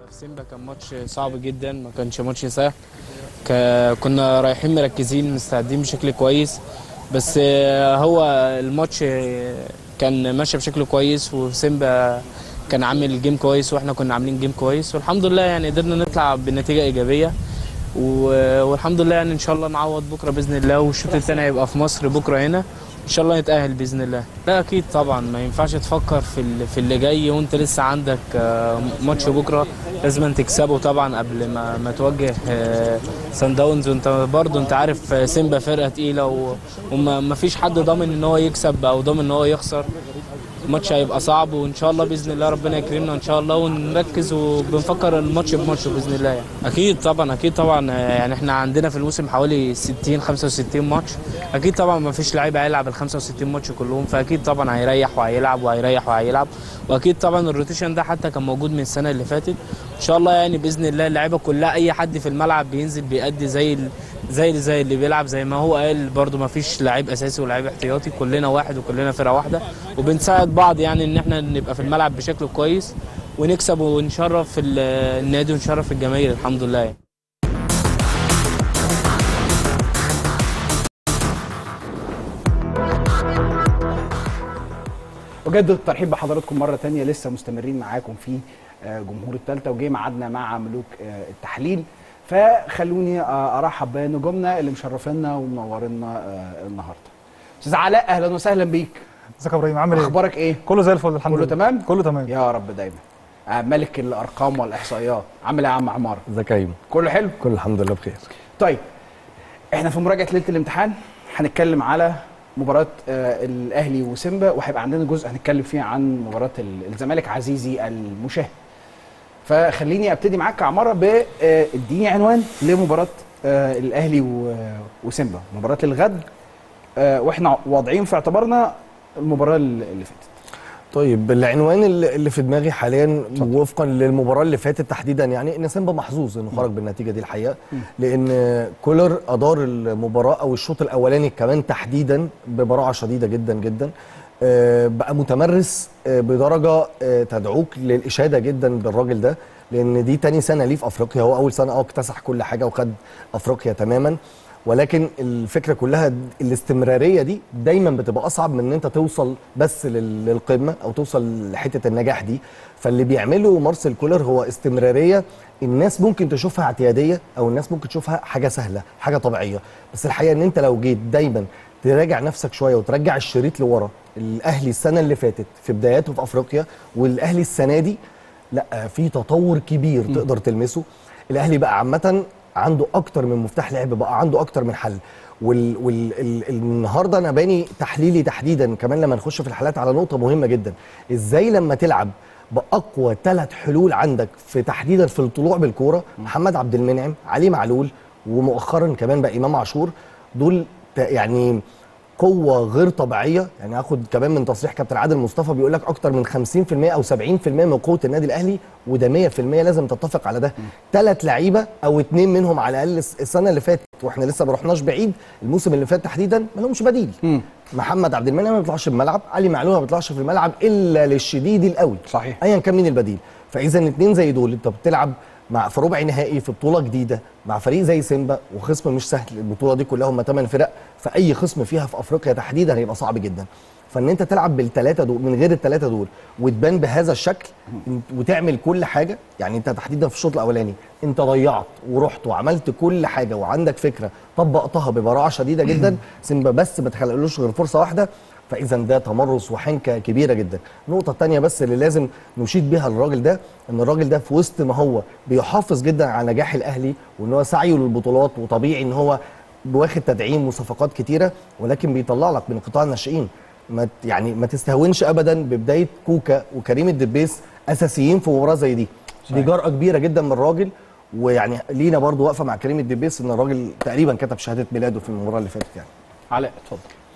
في سيمبا كان ماتش صعب جدا ما كانش ماتش سهل ك- كنا رايحين مركزين مستعدين بشكل كويس بس آه، هو الماتش آه، كان ماشي بشكل كويس وسيمبا كان عامل جيم كويس واحنا كنا عاملين جيم كويس والحمد لله يعني قدرنا نطلع بنتيجه ايجابيه و- والحمد لله يعني ان شاء الله نعوض بكره باذن الله والشوط الثاني هيبقى في مصر بكره هنا ان شاء الله نتاهل باذن الله لا اكيد طبعا ما ينفعش تفكر في ال- في اللي جاي وانت لسه عندك آه، ماتش بكره لازم تكسبه طبعا قبل ما ما تواجه آه، سان داونز وانت برضه انت عارف آه، سيمبا فرقه تقيله و- وما ما فيش حد ضامن ان هو يكسب او ضامن ان هو يخسر الماتش هيبقى صعب وان شاء الله باذن الله ربنا يكرمنا ان شاء الله ونركز وبنفكر الماتش بماتش باذن الله يعني. اكيد طبعا اكيد طبعا آه، يعني احنا عندنا في الموسم حوالي 60 65 ماتش اكيد طبعا ما فيش لعيب هيلعب ال 65 ماتش كلهم فاكيد طبعا هيريح وهيلعب وهيريح وهيلعب واكيد طبعا الروتيشن ده حتى كان موجود من السنه اللي فاتت ان شاء الله يعني باذن الله اللعيبه كلها اي حد في الملعب بينزل بيأدي زي ال- زي زي اللي بيلعب زي ما هو قال برده ما فيش لعيب اساسي ولاعيب احتياطي كلنا واحد وكلنا فرقه واحده وبنساعد بعض يعني ان احنا نبقى في الملعب بشكل كويس ونكسب ونشرف ال- النادي ونشرف الجماهير الحمد لله يعني. أجدد الترحيب بحضراتكم مرة تانية لسه مستمرين معاكم في آه، جمهور التالتة وجاي ميعادنا مع ملوك آه، التحليل فخلوني آه، أرحب بنجومنا اللي مشرفينا ومنورينا آه، النهاردة أستاذ علاء أهلا وسهلا بيك ازيك يا ابراهيم عامل ايه؟ أخبارك إيه؟ كله زي الفل الحمد كله لله تمام؟ كله تمام يا رب دايما آه، ملك الأرقام والإحصائيات عامل إيه يا عم عمار؟ ازيك يا ايمن كله حلو؟ كل الحمد لله بخير طيب احنا في مراجعه ليله الامتحان هنتكلم على مباراه آه، الاهلي وسيمبا وهيبقى عندنا جزء هنتكلم فيه عن مباراه ال- الزمالك عزيزي المشاهد فخليني ابتدي معاك يا عماره ب آه، اديني عنوان لمباراه آه، الاهلي و- وسيمبا مباراه الغد آه، واحنا واضعين في اعتبارنا المباراه اللي اللي فاتت طيب العنوان اللي اللي في دماغي حاليا وفقا للمباراه اللي فاتت تحديدا يعني ان سيمبا محظوظ انه خرج بالنتيجه دي الحقيقه لان كولر ادار المباراه او الشوط الاولاني كمان تحديدا ببراعه شديده جدا جدا آه، بقى متمرس آه، بدرجه آه، تدعوك للاشاده جدا بالراجل ده لان دي تاني سنه ليه في افريقيا هو اول سنه اه اكتسح كل حاجه وخد افريقيا تماما ولكن الفكره كلها الاستمراريه دي دايما بتبقى اصعب من ان انت توصل بس لل- للقمه او توصل لحته النجاح دي فاللي بيعمله مارسيل كولر هو استمراريه الناس ممكن تشوفها اعتياديه او الناس ممكن تشوفها حاجه سهله حاجه طبيعيه بس الحقيقه ان انت لو جيت دايما تراجع نفسك شويه وترجع الشريط لورا الاهلي السنه اللي فاتت في بداياته في افريقيا والاهلي السنه دي لا في تطور كبير تقدر تلمسه الاهلي بقى عامه عنده اكتر من مفتاح لعب بقى عنده اكتر من حل وال وال ال- النهارده انا باني تحليلي تحديدا كمان لما نخش في الحالات على نقطه مهمه جدا ازاي لما تلعب باقوى ثلاث حلول عندك في تحديدا في الطلوع بالكوره محمد عبد المنعم علي معلول ومؤخرا كمان بقى امام عاشور دول ت- يعني قوه غير طبيعيه يعني هاخد كمان من تصريح كابتن عادل مصطفى بيقول لك اكتر من 50% او 70% من قوه النادي الاهلي وده 100% لازم تتفق على ده ثلاث لعيبه او اثنين منهم على الاقل الس- السنه اللي فاتت واحنا لسه ما رحناش بعيد الموسم اللي فات تحديدا ما لهمش بديل محمد عبد المنعم ما بيطلعش الملعب علي معلول ما بيطلعش في الملعب الا للشديد القوي صحيح ايا كان مين البديل فاذا اثنين زي دول انت بتلعب مع في ربع نهائي في بطوله جديده مع فريق زي سيمبا وخصم مش سهل البطوله دي كلها هم ثمان فرق فاي خصم فيها في افريقيا تحديدا هيبقى صعب جدا فان انت تلعب بالثلاثه دول من غير الثلاثه دول وتبان بهذا الشكل وتعمل كل حاجه يعني انت تحديدا في الشوط الاولاني انت ضيعت ورحت وعملت كل حاجه وعندك فكره طبقتها ببراعه شديده جدا سيمبا بس ما تخلقلوش غير فرصه واحده فاذا ده تمرس وحنكه كبيره جدا النقطه الثانيه بس اللي لازم نشيد بيها للراجل ده ان الراجل ده في وسط ما هو بيحافظ جدا على نجاح الاهلي وان هو سعيه للبطولات وطبيعي ان هو واخد تدعيم وصفقات كتيره ولكن بيطلع لك من قطاع الناشئين ما ت- يعني ما تستهونش ابدا ببدايه كوكا وكريم الدبيس اساسيين في مباراه زي دي دي جرأه كبيره جدا من الراجل ويعني لينا برضو واقفه مع كريم الدبيس ان الراجل تقريبا كتب شهاده ميلاده في المباراه اللي فاتت يعني علاء اتفضل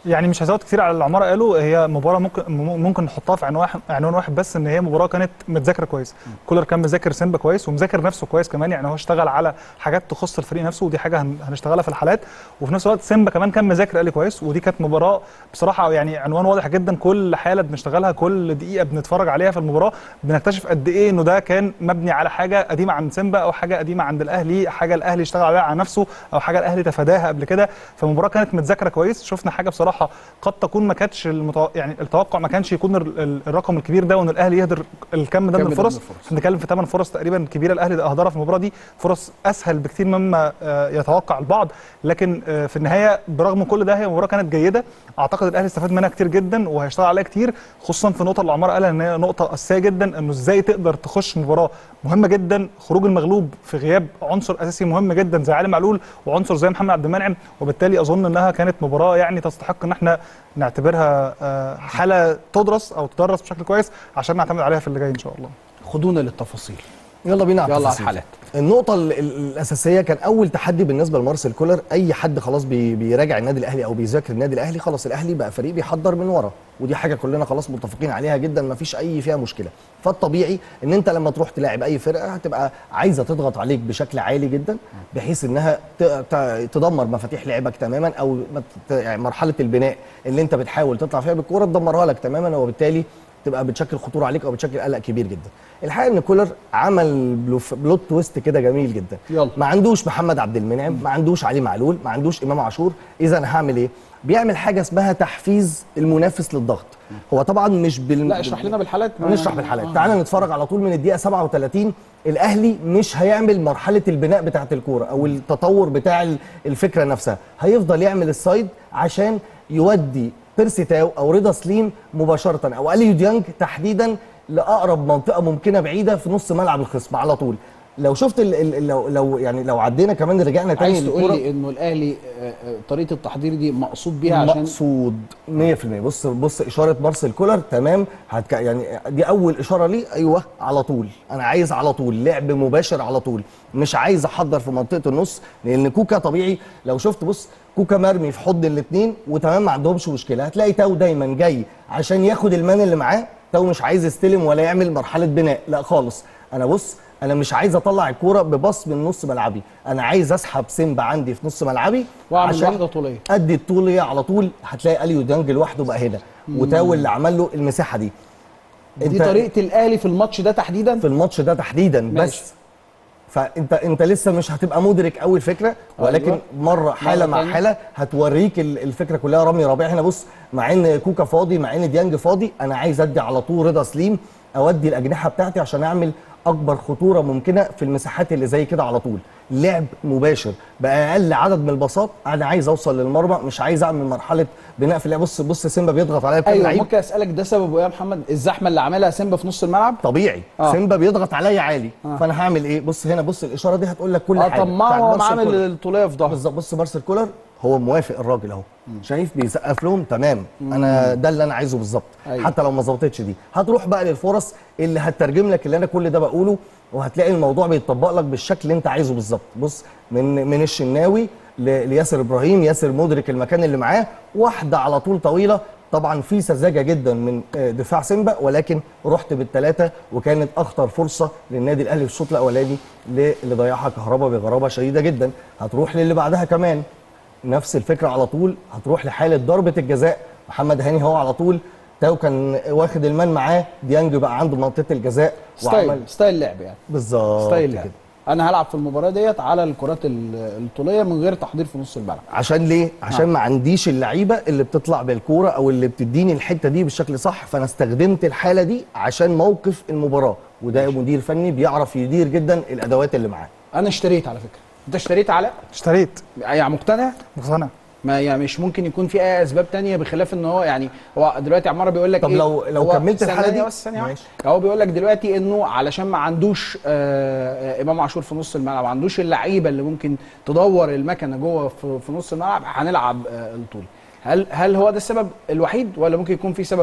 يعني مش هزود كتير على اللي عماره قالوا هي مباراه ممكن مم- ممكن نحطها في عنوان واحد عنوان واحد بس ان هي مباراه كانت متذاكره كويس كولر كان مذاكر سيمبا كويس ومذاكر نفسه كويس كمان يعني هو اشتغل على حاجات تخص الفريق نفسه ودي حاجه هن- هنشتغلها في الحالات وفي نفس الوقت سيمبا كمان كان مذاكر قال كويس ودي كانت مباراه بصراحه يعني عنوان واضح جدا كل حاله بنشتغلها كل دقيقه بنتفرج عليها في المباراه بنكتشف قد ايه انه ده كان مبني على حاجه قديمه عند سيمبا او حاجه قديمه عند الاهلي حاجه الاهلي اشتغل عليها على نفسه او حاجه الاهلي تفاداها قبل كده فالمباراه كانت متذاكره كويس شفنا حاجه بصراحه قد تكون ما كانتش المتو... يعني التوقع ما كانش يكون ال- ال- الرقم الكبير ده وان الاهلي يهدر الكم ده الكم من ده من الفرص الفرص. احنا بنتكلم في 8 فرص تقريبا كبيره الاهلي ده اهدرها في المباراه دي فرص اسهل بكتير مما آه، يتوقع البعض لكن آه، في النهايه برغم كل ده هي مباراه كانت جيده اعتقد الاهلي استفاد منها كتير جدا وهيشتغل عليها كتير خصوصا في النقطه اللي عمار قالها ان هي نقطه اساسيه جدا انه ازاي تقدر تخش مباراه مهمه جدا خروج المغلوب في غياب عنصر اساسي مهم جدا زي علي معلول وعنصر زي محمد عبد المنعم وبالتالي اظن انها كانت مباراه يعني تستحق ان احنا نعتبرها آه، حاله تدرس او تدرس بشكل كويس عشان نعتمد عليها في اللي جاي ان شاء الله خدونا للتفاصيل يلا بينا يلا على التفاصيل. الحالات النقطة ال- ال- الأساسية كان أول تحدي بالنسبة لمارسيل كولر أي حد خلاص بي بيراجع النادي الأهلي أو بيذاكر النادي الأهلي خلاص الأهلي بقى فريق بيحضر من ورا ودي حاجة كلنا خلاص متفقين عليها جدا ما فيش أي فيها مشكلة فالطبيعي إن أنت لما تروح تلاعب أي فرقة هتبقى عايزة تضغط عليك بشكل عالي جدا بحيث إنها ت- ت- تدمر مفاتيح لعبك تماما أو ما ت- يعني مرحلة البناء اللي أنت بتحاول تطلع فيها بالكورة تدمرها لك تماما وبالتالي تبقى بتشكل خطوره عليك او بتشكل قلق كبير جدا الحقيقه ان كولر عمل بلوف- بلوت تويست كده جميل جدا يلا. ما عندوش محمد عبد المنعم ما عندوش علي معلول ما عندوش امام عاشور اذا انا هعمل ايه بيعمل حاجه اسمها تحفيز المنافس للضغط هو طبعا مش بال لا اشرح لنا بالحالات نشرح بالحالات تعال نتفرج على طول من الدقيقه 37 الاهلي مش هيعمل مرحله البناء بتاعه الكوره او التطور بتاع ال- الفكره نفسها هيفضل يعمل السايد عشان يودي بيرسي تاو او رضا سليم مباشره او اليو ديانج تحديدا لاقرب منطقه ممكنه بعيده في نص ملعب الخصم على طول لو شفت ال ال لو لو يعني لو عدينا كمان رجعنا تاني عايز تقول للكرة- لي انه الاهلي آه، آه، طريقه التحضير دي مقصود بيها عشان مقصود 100% بص بص اشاره مارسيل كولر تمام هتك... يعني دي اول اشاره ليه ايوه على طول انا عايز على طول لعب مباشر على طول مش عايز احضر في منطقه النص لان كوكا طبيعي لو شفت بص كوكا مرمي في حضن الاثنين وتمام ما عندهمش مشكله هتلاقي تاو دايما جاي عشان ياخد المان اللي معاه تاو مش عايز يستلم ولا يعمل مرحله بناء لا خالص انا بص انا مش عايز اطلع الكوره بباص من نص ملعبي انا عايز اسحب سيمبا عندي في نص ملعبي واعمل عشان واحده طوليه ادي الطوليه على طول هتلاقي اليو دانج لوحده بقى هنا وتاو اللي عمل له المساحه دي دي طريقه الاهلي في الماتش ده تحديدا في الماتش ده تحديدا ماشي. بس فانت انت لسه مش هتبقى مدرك اول فكره ولكن أيوة. مره حاله مرة مع تانية. حاله هتوريك ال- الفكره كلها رامي ربيع هنا بص مع ان كوكا فاضي مع ان ديانج فاضي انا عايز ادي على طول رضا سليم اودي الاجنحه بتاعتي عشان اعمل اكبر خطوره ممكنه في المساحات اللي زي كده على طول لعب مباشر باقل عدد من الباصات انا عايز اوصل للمرمى مش عايز اعمل مرحله بناء في اللعب بص بص سيمبا بيضغط عليا بكام ايوه لعيب ممكن اسالك ده سببه ايه يا محمد الزحمه اللي عملها سيمبا في نص الملعب طبيعي آه. آه. سيمبا بيضغط عليا عالي آه. فانا هعمل ايه بص هنا بص الاشاره دي هتقول لك كل اه حاجه طب ما بتاعت هو مارسيل عامل كولر. الطوليه في ظهره بالظبط بص مارسيل كولر هو موافق الراجل اهو شايف بيسقف لهم تمام انا ده اللي انا عايزه بالظبط أيوة. حتى لو ما ظبطتش دي هتروح بقى للفرص اللي هتترجم لك اللي انا كل ده بقوله وهتلاقي الموضوع بيتطبق لك بالشكل اللي انت عايزه بالظبط بص من من الشناوي ل- لياسر ابراهيم ياسر مدرك المكان اللي معاه واحده على طول طويله طبعا في سذاجه جدا من آه، دفاع سيمبا ولكن رحت بالثلاثه وكانت اخطر فرصه للنادي الاهلي في الشوط الاولاني اللي اللي ضيعها كهربا بغرابه شديده جدا هتروح للي بعدها كمان نفس الفكره على طول هتروح لحاله ضربه الجزاء محمد هاني هو على طول تاو كان واخد المان معاه ديانج بقى عنده منطقه الجزاء ستايل ستايل لعب يعني بالظبط ستايل كده لعب انا هلعب في المباراه ديت على الكرات ال- الطوليه من غير تحضير في نص الملعب عشان ليه؟ عشان ما عنديش اللعيبه اللي بتطلع بالكوره او اللي بتديني الحته دي بالشكل صح فانا استخدمت الحاله دي عشان موقف المباراه وده مدير فني بيعرف يدير جدا الادوات اللي معاه انا اشتريت على فكره انت اشتريت علاء اشتريت يعني مقتنع مقتنع ما يعني مش ممكن يكون في اي اسباب تانية بخلاف ان هو يعني هو دلوقتي عماره بيقول لك طب إيه؟ لو- لو هو كملت الحالة ثانية دي؟ بس ثانيه واحدة. ماشي. هو بيقول لك دلوقتي انه علشان ما عندوش آه آه، امام عاشور في نص الملعب ما عندوش اللعيبه اللي ممكن تدور المكنه جوه في, في نص الملعب هنلعب آه الطول هل هل هو ده السبب الوحيد ولا ممكن يكون في سبب تاني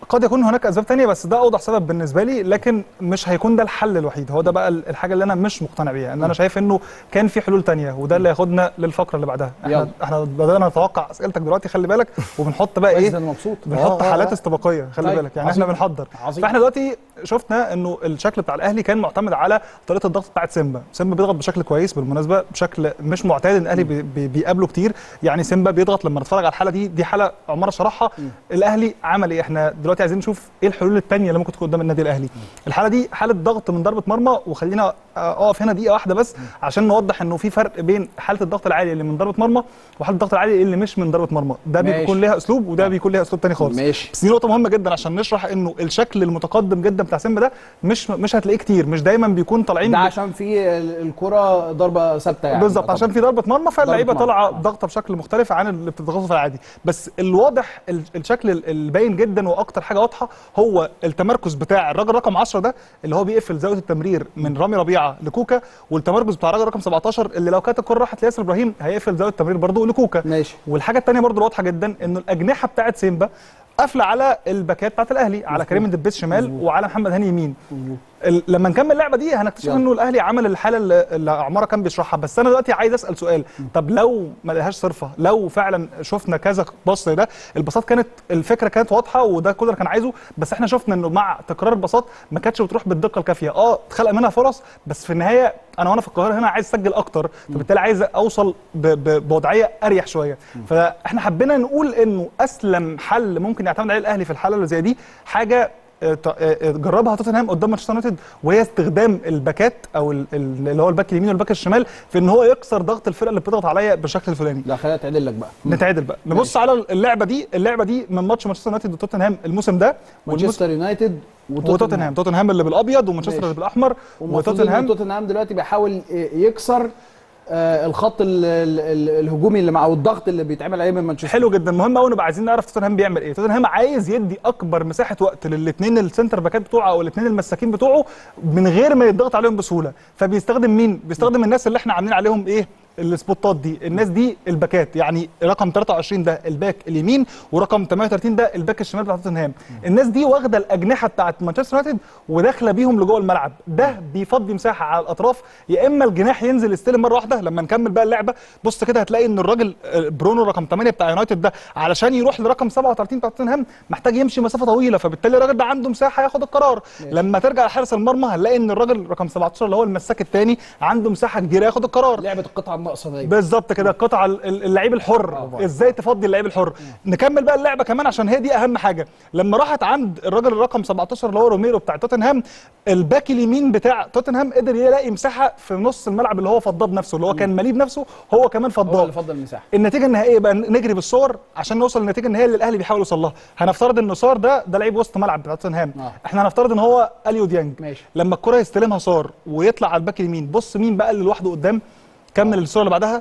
قد يكون هناك اسباب تانية بس ده اوضح سبب بالنسبه لي لكن مش هيكون ده الحل الوحيد هو ده بقى ال- الحاجه اللي انا مش مقتنع بيها ان انا شايف انه كان في حلول تانية وده اللي ياخدنا للفقره اللي بعدها يلا. احنا احنا بدانا نتوقع اسئلتك دلوقتي خلي بالك وبنحط بقى كويس ايه ده انا مبسوط بنحط آه، آه، حالات آه. استباقيه خلي طيب، بالك يعني عظيم. احنا بنحضر عظيم. فاحنا دلوقتي شفنا انه الشكل بتاع الاهلي كان معتمد على طريقه الضغط بتاعت سيمبا سيمبا بيضغط بشكل كويس بالمناسبه بشكل مش معتاد ان الاهلي بي- بي- بيقابله كتير يعني سيمبا بيضغط لما نتفرج على الحاله دي دي حاله عمر شرحها الاهلي عمل ايه احنا دلوقتي عايزين نشوف ايه الحلول الثانيه اللي ممكن تكون قدام النادي الاهلي الحاله دي حاله ضغط من ضربه مرمى وخلينا اقف هنا دقيقه واحده بس عشان نوضح انه في فرق بين حاله الضغط العالي اللي من ضربه مرمى وحاله الضغط العالي اللي مش من ضربه مرمى ده ماشي. بيكون ليها اسلوب وده بيكون ليها اسلوب تاني خالص ماشي. بس دي نقطه مهمه جدا عشان نشرح انه الشكل المتقدم جدا بتاع سيمبا ده مش مش هتلاقيه كتير مش دايما بيكون طالعين ده ب- عشان في ال- الكره ضربه ثابته يعني بالظبط عشان في ضربه مرمى فاللعيبه مرمى. طالعه ضغطه بشكل مختلف عن اللي بتضغطه في العادي بس الواضح ال- الشكل ال- الباين جدا واكتر حاجه واضحه هو التمركز بتاع الراجل رقم 10 ده اللي هو بيقفل زاويه التمرير من رامي ربيعه لكوكا والتمركز بتاع الراجل رقم 17 اللي لو كانت الكره راحت لياسر ابراهيم هيقفل زاويه التمرير برضه لكوكا ماشي والحاجه الثانيه برضه واضحه جدا انه الاجنحه بتاعت سيمبا قافله على الباكات بتاعت الاهلي على كريم الدبيس شمال وعلى محمد هاني يمين ال- لما نكمل اللعبه دي هنكتشف يلا. انه الاهلي عمل الحاله اللي اللي عماره كان بيشرحها بس انا دلوقتي عايز اسال سؤال طب لو ما لقاهاش صرفه لو فعلا شفنا كذا بص ده الباصات كانت الفكره كانت واضحه وده كولر كان عايزه بس احنا شفنا انه مع تكرار الباصات ما كانتش بتروح بالدقه الكافيه اه اتخلق منها فرص بس في النهايه انا وانا في القاهره هنا عايز اسجل اكتر فبالتالي عايز اوصل ب- ب- بوضعيه اريح شويه فاحنا حبينا نقول انه اسلم حل ممكن يعتمد عليه الاهلي في الحاله اللي زي دي حاجه آه، ت- آه، آه، جربها توتنهام قدام مانشستر يونايتد وهي استخدام الباكات او ال- ال- اللي هو الباك اليمين والباك الشمال في ان هو يكسر ضغط الفرقه اللي بتضغط عليا بالشكل الفلاني لا خليها تعدل لك بقى نتعادل بقى نبص على اللعبه دي اللعبه دي من ماتش مانشستر يونايتد وتوتنهام الموسم ده والموسم مانشستر يونايتد وتوتنهام توتنهام اللي بالابيض ومانشستر ماشي. اللي بالاحمر وتوتنهام وتوتنهام توتنهام دلوقتي بيحاول يكسر آه، الخط ال- ال- ال- الهجومي اللي معه والضغط اللي بيتعمل عليه من مانشستر حلو جدا مهم قوي نبقى عايزين نعرف توتنهام بيعمل ايه توتنهام عايز يدي اكبر مساحه وقت للاثنين السنتر باكات بتوعه او الاثنين المساكين بتوعه من غير ما يضغط عليهم بسهوله فبيستخدم مين بيستخدم الناس اللي احنا عاملين عليهم ايه السبوتات دي الناس دي الباكات يعني رقم 23 ده الباك اليمين ورقم 38 ده الباك الشمال بتاع توتنهام الناس دي واخده الاجنحه بتاعت مانشستر يونايتد وداخله بيهم لجوه الملعب ده بيفضي مساحه على الاطراف يا اما الجناح ينزل يستلم مره واحده لما نكمل بقى اللعبه بص كده هتلاقي ان الراجل آه، برونو رقم 8 بتاع يونايتد ده علشان يروح لرقم 37 بتاع توتنهام محتاج يمشي مسافه طويله فبالتالي الراجل ده عنده مساحه ياخد القرار لما ترجع لحارس المرمى هنلاقي ان الراجل رقم 17 اللي هو المساك الثاني عنده مساحه كبيره ياخد القرار لعبه القطعه الناقصه دي بالظبط كده القطعه ال- ال- اللعيب الحر ازاي تفضي اللعيب الحر نكمل بقى اللعبه كمان عشان هي دي اهم حاجه لما راحت عند الراجل الرقم 17 اللي هو روميرو بتاع توتنهام الباك اليمين بتاع توتنهام قدر يلاقي مساحه في نص الملعب اللي هو فضاه بنفسه اللي هو كان مليه بنفسه هو كمان هو فضاه اللي فضل المساحه النتيجه النهائيه بقى نجري بالصور عشان نوصل للنتيجه النهائيه اللي الاهلي بيحاول يوصل لها هنفترض ان صار ده ده لعيب وسط ملعب بتاع توتنهام آه. احنا هنفترض ان هو اليو ديانج ماشي. لما الكره يستلمها صار ويطلع على الباك اليمين بص مين بقى اللي لوحده قدام كمل الصوره اللي بعدها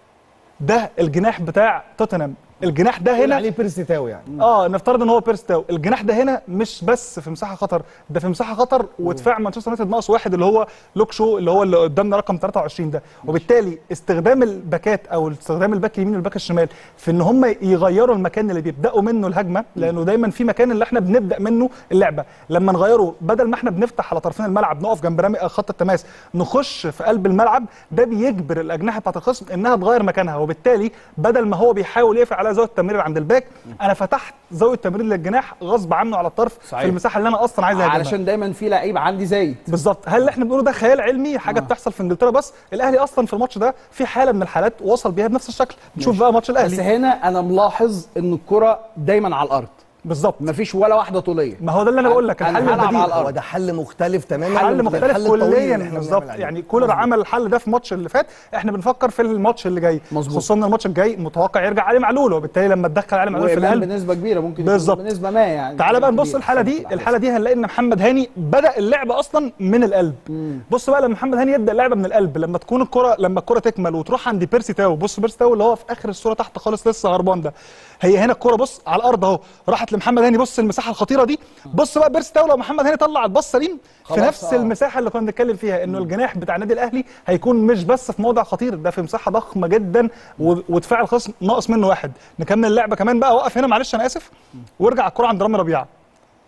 ده الجناح بتاع توتنهام الجناح ده هنا هنا عليه بيرسي تاو يعني اه نفترض ان هو بيرستاو الجناح ده هنا مش بس في مساحه خطر ده في مساحه خطر ودفاع مانشستر يونايتد ناقص واحد اللي هو لوك شو اللي هو اللي قدامنا رقم 23 ده وبالتالي استخدام الباكات او استخدام الباك اليمين والباك الشمال في ان هم يغيروا المكان اللي بيبداوا منه الهجمه لانه دايما في مكان اللي احنا بنبدا منه اللعبه لما نغيره بدل ما احنا بنفتح على طرفين الملعب نقف جنب رامي خط التماس نخش في قلب الملعب ده بيجبر الاجنحه بتاعت الخصم انها تغير مكانها وبالتالي بدل ما هو بيحاول يقفل على زاويه التمرير عند الباك انا فتحت زاويه التمرير للجناح غصب عنه على الطرف صحيح. في المساحه اللي انا اصلا عايز اهاجمها علشان دايما في لعيب عندي زايد بالظبط هل اللي احنا بنقوله ده خيال علمي حاجه آه. بتحصل في انجلترا بس الاهلي اصلا في الماتش ده في حاله من الحالات وصل بيها بنفس الشكل نشوف بقى ماتش بس الاهلي هنا انا ملاحظ ان الكره دايما على الارض بالظبط مفيش ولا واحده طوليه ما هو ده اللي انا بقول لك أنا الحل هلعب على البديل الأرض. هو ده حل مختلف تماما حل عن مختلف الحل الطويل اللي كليا احنا بالظبط بنعمل عليه. يعني كولر عمل الحل ده في الماتش اللي فات احنا بنفكر في الماتش اللي جاي مظبوط. خصوصا ان الماتش الجاي متوقع يرجع علي معلول وبالتالي لما تدخل علي معلول في وإمام القلب بنسبه كبيره ممكن يكون بالظبط. بنسبه ما يعني تعالى بقى كبير نبص الحاله في دي الأحداث. الحاله دي هنلاقي ان محمد هاني بدا اللعب اصلا من القلب بص بقى لما محمد هاني يبدا اللعبه من القلب لما تكون الكره لما الكره تكمل وتروح عند بيرسي تاو بص بيرسي تاو اللي هو في اخر الصوره تحت خالص لسه هربان ده هي هنا الكره بص على الارض اهو راحت لمحمد هاني بص المساحه الخطيره دي بص بقى بيرسي تاو لو محمد هاني طلع الباص سليم في خلاص، نفس آه. المساحه اللي كنا بنتكلم فيها انه الجناح بتاع النادي الاهلي هيكون مش بس في موضع خطير ده في مساحه ضخمه جدا و- ودفاع الخصم ناقص منه واحد نكمل اللعبه كمان بقى وقف هنا معلش انا اسف وارجع الكره عند رامي ربيعه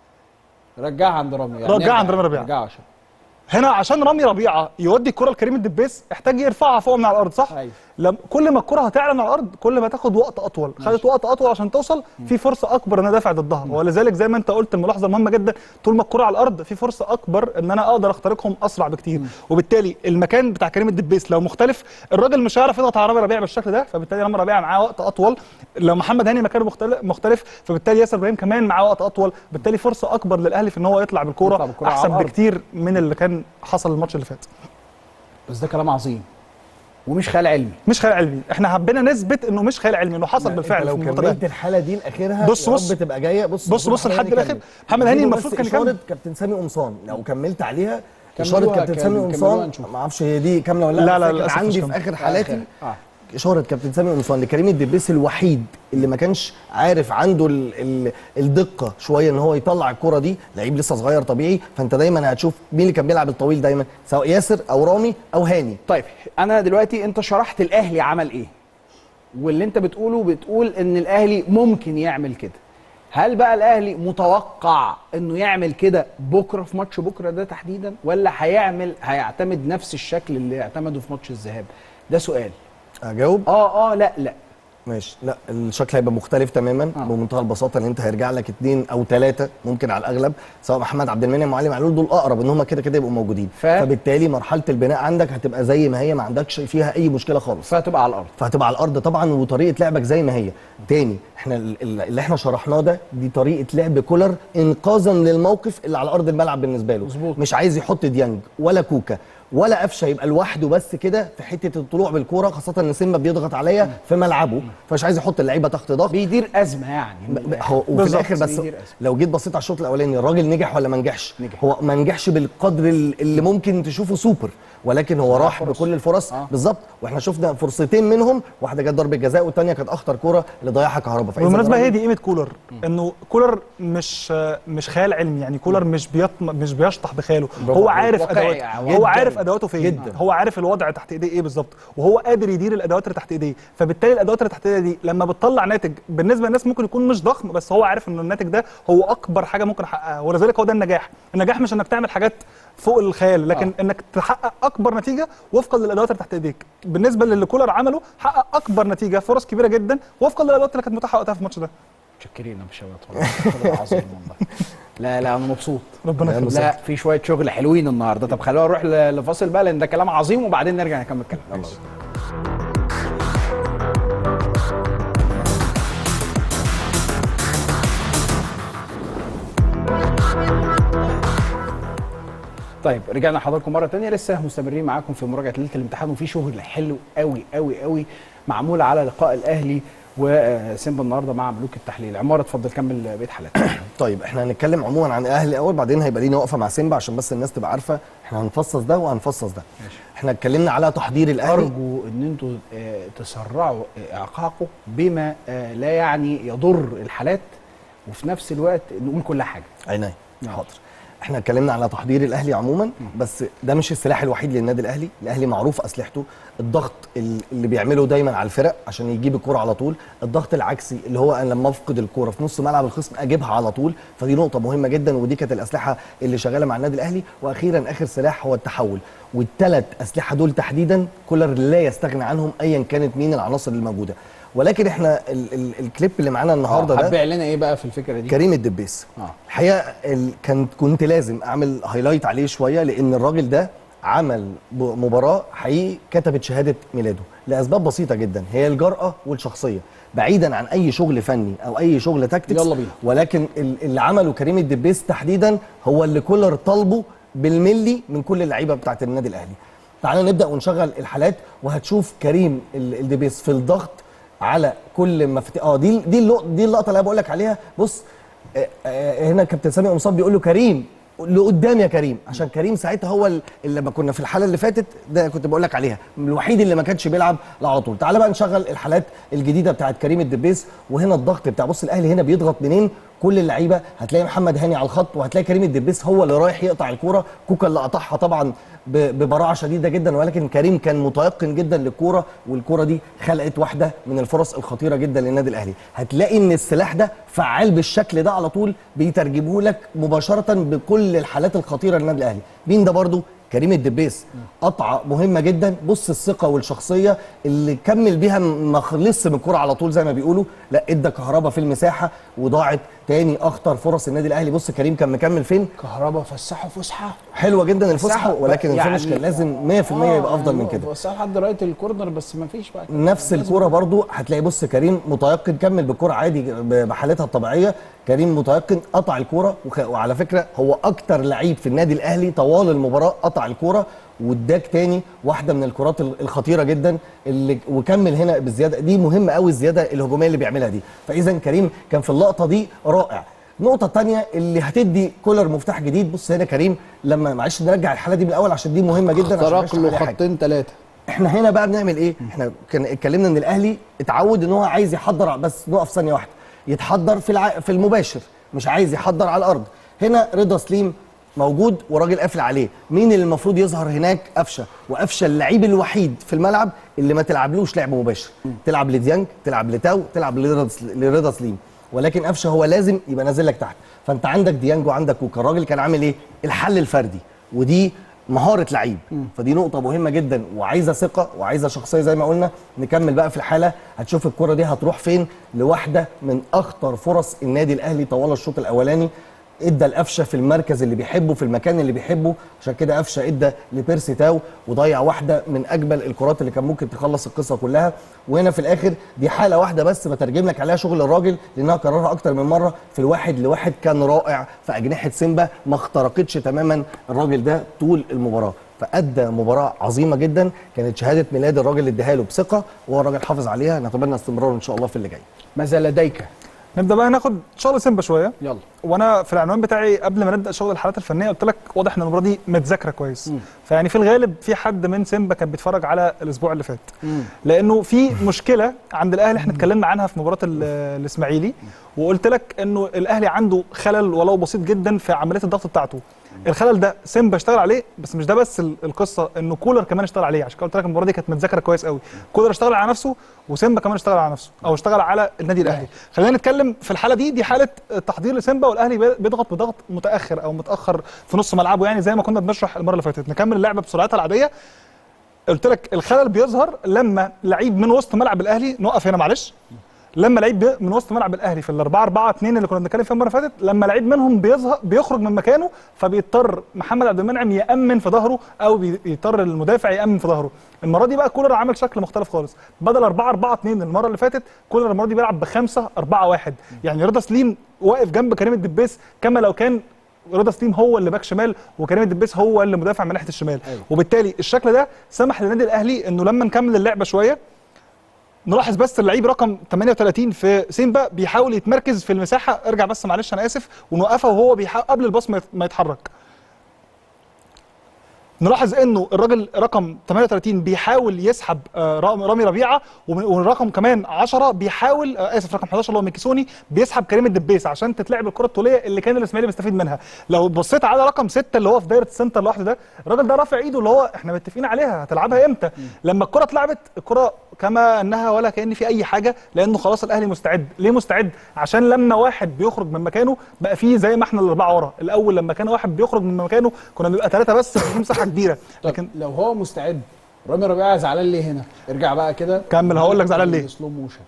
رجعها عند رامي رجعها نرجع- عند رامي ربيعة. رجعها عشان هنا عشان رامي ربيعه يودي الكره لكريم الدبيس احتاج يرفعها فوق من على الارض صح؟ أيوة. لم كل ما الكره هتعلى من على الارض كل ما تاخد وقت اطول خدت وقت اطول عشان توصل في فرصه اكبر ان انا دافع ضدها ولذلك زي ما انت قلت الملاحظه المهمه جدا طول ما الكره على الارض في فرصه اكبر ان انا اقدر اخترقهم اسرع بكتير وبالتالي المكان بتاع كريم الدبيس لو مختلف الراجل مش هيعرف يضغط على رامي ربيعه بالشكل ده فبالتالي رامي ربيعه معاه وقت اطول لو محمد هاني مكانه مختلف مختلف فبالتالي ياسر ابراهيم كمان معاه وقت اطول بالتالي فرصه اكبر للاهلي في ان هو يطلع يطلع بالكوره بالكرة على احسن الأرض. بكتير من اللي كان حصل الماتش اللي فات بس ده كلام عظيم ومش خيال علمي مش خيال علمي احنا حبينا نثبت انه مش خيال علمي انه حصل أنت بالفعل لو في المباراه كملت ده. الحاله دي لاخرها بص- يا بص. رب تبقى جايه بص بص- بص محمد لحد هاني الآخر. كمل. محمد هاني اديله المفروض بس كان اشاره يكمل. كابتن سامي قمصان لو كملت عليها كملوها اشاره كابتن كام- سامي كملوها قمصان نشوف. ما اعرفش هي دي كامله ولا لا، لا، بس هي للأسف كان مش عندي في كاملة. اخر حالاتي اه اشاره كابتن سامي قمصان لكريم الدبيس الوحيد اللي ما كانش عارف عنده ال ال الدقه شويه ان هو يطلع الكره دي لعيب لسه صغير طبيعي فانت دايما هتشوف مين اللي كان بيلعب الطويل دايما سواء ياسر او رامي او هاني طيب انا دلوقتي انت شرحت الاهلي عمل ايه واللي انت بتقوله بتقول ان الاهلي ممكن يعمل كده هل بقى الاهلي متوقع انه يعمل كده بكره في ماتش بكره ده تحديدا ولا هيعمل هيعتمد نفس الشكل اللي اعتمده في ماتش الذهاب ده سؤال اجاوب اه اه لا لا ماشي لا الشكل هيبقى مختلف تماما آه. آه. بمنتهى البساطه ان انت هيرجع لك اثنين او ثلاثه ممكن على الاغلب سواء محمد عبد المنعم وعلي معلول دول اقرب ان هم كده كده يبقوا موجودين ف- فبالتالي مرحله البناء عندك هتبقى زي ما هي ما عندكش فيها اي مشكله خالص فهتبقى على الارض فهتبقى على الارض طبعا وطريقه لعبك زي ما هي تاني احنا ال- ال- اللي احنا شرحناه ده دي طريقه لعب كولر انقاذا للموقف اللي على ارض الملعب بالنسبه له مظبوط. مش عايز يحط ديانج ولا كوكا ولا قفشه يبقى لوحده بس كده في حته الطلوع بالكوره خاصه ان سيمبا بيضغط عليا في ملعبه فمش عايز يحط اللعيبه تحت ضغط بيدير ازمه يعني من ب- ب- الآخر. هو وفي بالظبط، الاخر بس بيدير أزمة. لو جيت بصيت على الشوط الاولاني الراجل نجح ولا ما نجحش نجح. هو ما نجحش بالقدر ال- اللي ممكن تشوفه سوبر ولكن هو راح فرص. بكل الفرص آه. بالظبط واحنا شفنا فرصتين منهم واحده جت ضربه جزاء والثانيه كانت اخطر كوره اللي ضيعها كهربا فإذا بالمناسبه الراجل- هي دي قيمه كولر انه كولر مش مش خيال علمي يعني كولر مش بيطم مش بيشطح بخياله هو عارف واقعي ادواته جداً. هو عارف ادواته فين جداً. هو عارف الوضع تحت ايديه ايه بالظبط وهو قادر يدير الادوات اللي تحت ايديه فبالتالي الادوات اللي تحت ايديه دي لما بتطلع ناتج بالنسبه للناس ممكن يكون مش ضخم بس هو عارف ان الناتج ده هو اكبر حاجه ممكن احققها ولذلك هو ده النجاح النجاح مش انك تعمل حاجات فوق الخيال لكن آه. انك تحقق اكبر نتيجه وفقا للادوات اللي تحت ايديك بالنسبه للي كولر عمله حقق اكبر نتيجه فرص كبيره جدا وفقا للادوات اللي كانت متاحه وقتها في الماتش ده متشكرين يا باشوات والله شغل عظيم والله لا لا انا مبسوط ربنا لا، يخليك لا في شويه شغل حلوين النهارده طب خلونا نروح ل- لفاصل بقى لان ده كلام عظيم وبعدين نرجع نكمل كلام يلا طيب رجعنا لحضراتكم مره تانية لسه مستمرين معاكم في مراجعه ليله الامتحان وفي شغل حلو قوي قوي قوي معمول على لقاء الاهلي وسيمبا النهارده مع ملوك التحليل عمار اتفضل كمل بقيه حلقتك طيب احنا هنتكلم عموما عن الاهلي الاول بعدين هيبقى لينا وقفه مع سيمبا عشان بس الناس تبقى عارفه احنا هنفصص ده وهنفصص ده ماشي. احنا اتكلمنا على تحضير الاهلي ارجو ان انتوا آه، تسرعوا آه، اعقاقه بما آه، لا يعني يضر الحالات وفي نفس الوقت نقول كل حاجه عيني نعم. حاضر احنا اتكلمنا على تحضير الاهلي عموما بس ده مش السلاح الوحيد للنادي الاهلي الاهلي معروف اسلحته الضغط ال- اللي بيعمله دايما على الفرق عشان يجيب الكرة على طول الضغط العكسي اللي هو انا لما افقد الكرة في نص ملعب الخصم اجيبها على طول فدي نقطة مهمة جدا ودي كانت الاسلحة اللي شغالة مع النادي الاهلي واخيرا اخر سلاح هو التحول والثلاث اسلحة دول تحديدا كولر لا يستغني عنهم ايا كانت مين العناصر الموجودة ولكن احنا ال ال الكليب اللي معانا النهارده آه، ده هتبيع لنا ايه بقى في الفكره دي كريم الدبيس آه. الحقيقه ال... كان كنت لازم اعمل هايلايت عليه شويه لان الراجل ده عمل ب- مباراه حقيقي كتبت شهاده ميلاده لاسباب بسيطه جدا هي الجراه والشخصيه بعيدا عن اي شغل فني او اي شغل تاكتكس يلا بينا. ولكن ال- اللي عمله كريم الدبيس تحديدا هو اللي كولر طالبه بالملي من كل اللعيبه بتاعت النادي الاهلي تعالى نبدا ونشغل الحالات وهتشوف كريم ال- الدبيس في الضغط على كل مفت... اه دي دي اللقطه دي اللقطه اللي انا بقول لك عليها بص آه، آه، هنا كابتن سامي قمصان بيقول له كريم لقدام يا كريم عشان كريم ساعتها هو ال- اللي لما كنا في الحاله اللي فاتت ده كنت بقول لك عليها الوحيد اللي ما كانش بيلعب لا على طول تعالى بقى نشغل الحالات الجديده بتاعت كريم الدبيس وهنا الضغط بتاع بص الاهلي هنا بيضغط منين كل اللعيبه هتلاقي محمد هاني على الخط وهتلاقي كريم الدبيس هو اللي رايح يقطع الكوره كوكا اللي قطعها طبعا ب- ببراعه شديده جدا ولكن كريم كان متيقن جدا للكوره والكوره دي خلقت واحده من الفرص الخطيره جدا للنادي الاهلي هتلاقي ان السلاح ده فعال بالشكل ده على طول بيترجمه لك مباشره بكل الحالات الخطيره للنادي الاهلي مين ده برضو كريم الدبيس قطعه مهمه جدا بص الثقه والشخصيه اللي كمل بيها ما خلصش من الكوره على طول زي ما بيقولوا لا ادى كهربا في المساحه وضاعت تاني اخطر فرص النادي الاهلي بص كريم كان مكمل فين كهربا فسحه فسحه حلوه جدا الفسحه فسحة، ولكن يعني- الفينش كان لازم 100% يبقى افضل من كده بس لحد رايه الكورنر بس ما فيش بقى نفس الكوره برضو هتلاقي بص كريم متيقن كمل بالكوره عادي ب- بحالتها الطبيعيه كريم متيقن قطع الكوره وخ- وعلى فكره هو اكتر لعيب في النادي الاهلي طوال المباراه قطع الكوره واداك تاني واحده من الكرات ال- الخطيره جدا اللي وكمل هنا بالزياده دي مهمه قوي الزياده الهجوميه اللي بيعملها دي فاذا كريم كان في اللقطه دي رائع النقطة الثانية اللي هتدي كولر مفتاح جديد بص هنا كريم لما معلش نرجع الحالة دي من الأول عشان دي مهمة جدا عشان اخترق نشرح له عليها حاجة. خطين ثلاثه احنا هنا بقى بنعمل ايه؟ احنا كان اتكلمنا ان الاهلي اتعود ان هو عايز يحضر بس نقف ثانيه واحده يتحضر في الع... في المباشر مش عايز يحضر على الارض هنا رضا سليم موجود وراجل قافل عليه مين اللي المفروض يظهر هناك قفشه وقفشه اللعيب الوحيد في الملعب اللي ما تلعبلوش لعب مباشر تلعب لديانج تلعب لتاو تلعب لرضا لرضا سليم ولكن قفشه هو لازم يبقى نازل لك تحت فانت عندك ديانج وعندك كوكا الراجل كان عامل ايه الحل الفردي ودي مهاره لعيب فدي نقطه مهمه جدا وعايزه ثقه وعايزه شخصيه زي ما قلنا نكمل بقى في الحاله هتشوف الكره دي هتروح فين لواحده من اخطر فرص النادي الاهلي طوال الشوط الاولاني ادى القفشه في المركز اللي بيحبه في المكان اللي بيحبه عشان كده قفشه ادى لبيرسي تاو وضيع واحده من اجمل الكرات اللي كان ممكن تخلص القصه كلها وهنا في الاخر دي حاله واحده بس بترجم لك عليها شغل الراجل لانها كررها اكتر من مره في الواحد لواحد كان رائع في اجنحه سيمبا ما اخترقتش تماما الراجل ده طول المباراه فادى مباراه عظيمه جدا كانت شهاده ميلاد الراجل اللي اداها له بثقه وهو الراجل حافظ عليها نتمنى استمراره ان شاء الله في اللي جاي ماذا لديك نبدا بقى ناخد شغل سيمبا شويه يلا وانا في العنوان بتاعي قبل ما نبدا شغل الحالات الفنيه قلت لك واضح ان المباراه دي متذاكره كويس فيعني في الغالب في حد من سيمبا كان بيتفرج على الاسبوع اللي فات لانه في مشكله عند الاهلي احنا اتكلمنا عنها في مباراه ال- الاسماعيلي وقلت لك انه الاهلي عنده خلل ولو بسيط جدا في عمليه الضغط بتاعته الخلل ده سيمبا اشتغل عليه بس مش ده بس ال- القصه انه كولر كمان اشتغل عليه عشان كده قلت لك المباراه دي كانت متذاكره كويس قوي كولر اشتغل على نفسه وسيمبا كمان اشتغل على نفسه او اشتغل على النادي الاهلي خلينا نتكلم في الحاله دي دي حاله تحضير لسيمبا والاهلي بي- بيضغط بضغط متاخر او متاخر في نص ملعبه يعني زي ما كنا بنشرح المره اللي فاتت نكمل اللعبه بسرعتها العاديه قلت لك الخلل بيظهر لما لعيب من وسط ملعب الاهلي نقف هنا معلش لما لعيب بي- من وسط ملعب الاهلي في ال 4 4 2 اللي كنا بنتكلم فيها المره اللي فاتت لما لعيب منهم بيظهر بيخرج من مكانه فبيضطر محمد عبد المنعم يامن في ظهره او بيضطر المدافع يامن في ظهره المره دي بقى كولر عمل شكل مختلف خالص بدل 4 4 2 المره اللي فاتت كولر المره دي بيلعب ب 5 4 1 يعني رضا سليم واقف جنب كريم الدبيس كما لو كان رضا سليم هو اللي باك شمال وكريم الدبيس هو اللي مدافع من ناحيه الشمال أيوة. وبالتالي الشكل ده سمح للنادي الاهلي انه لما نكمل اللعبه شويه نلاحظ بس اللعيب رقم 38 في سيمبا بيحاول يتمركز في المساحه ارجع بس معلش انا اسف ونوقفها وهو بيحاول قبل الباص ما يت- ما يتحرك نلاحظ انه الراجل رقم 38 بيحاول يسحب آه، رام- رامي ربيعه ومن- والرقم كمان 10 بيحاول آه، اسف رقم 11 اللي هو ميكيسوني بيسحب كريم الدبيس عشان تتلعب الكره الطوليه اللي كان الاسماعيلي مستفيد منها لو بصيت على رقم 6 اللي هو في دايره السنتر لوحده ده الراجل ده رافع ايده اللي هو احنا متفقين عليها هتلعبها امتى لما الكره اتلعبت الكره كما انها ولا كان في اي حاجه لانه خلاص الاهلي مستعد ليه مستعد عشان لما واحد بيخرج من مكانه بقى فيه زي ما احنا الاربعه ورا الاول لما كان واحد بيخرج من مكانه كنا بنبقى ثلاثه بس في مساحه كبيره لكن لو هو مستعد رامي ربيعه زعلان ليه هنا ارجع بقى كده كمل هقول لك زعلان ليه سلو موشن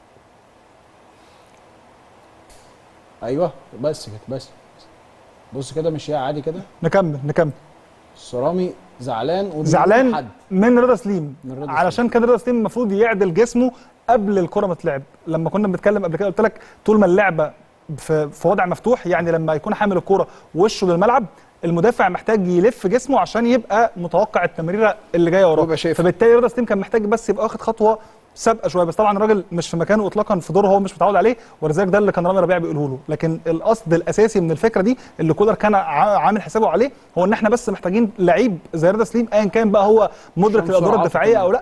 ايوه بس كده بس بص كده مش هي عادي كده نكمل نكمل السرامي زعلان وبيقول زعلان حد من رضا سليم من رضا علشان كان رضا سليم المفروض يعدل جسمه قبل الكره ما تلعب لما كنا بنتكلم قبل كده قلت لك طول ما اللعبه في, في وضع مفتوح يعني لما يكون حامل الكره وشه للملعب المدافع محتاج يلف جسمه عشان يبقى متوقع التمريره اللي جايه وراه ويبقى شايفها. فبالتالي رضا سليم كان محتاج بس يبقى واخد خطوه سابقه شويه بس طبعا الراجل مش في مكانه اطلاقا في دور هو مش متعود عليه ولذلك ده اللي كان رامي ربيعه بيقوله له لكن القصد الاساسي من الفكره دي اللي كولر كان ع- عامل حسابه عليه هو ان احنا بس محتاجين لعيب زي رضا سليم ايا كان بقى هو مدرك عشان الادوار سرعته الدفاعيه كمان. او لا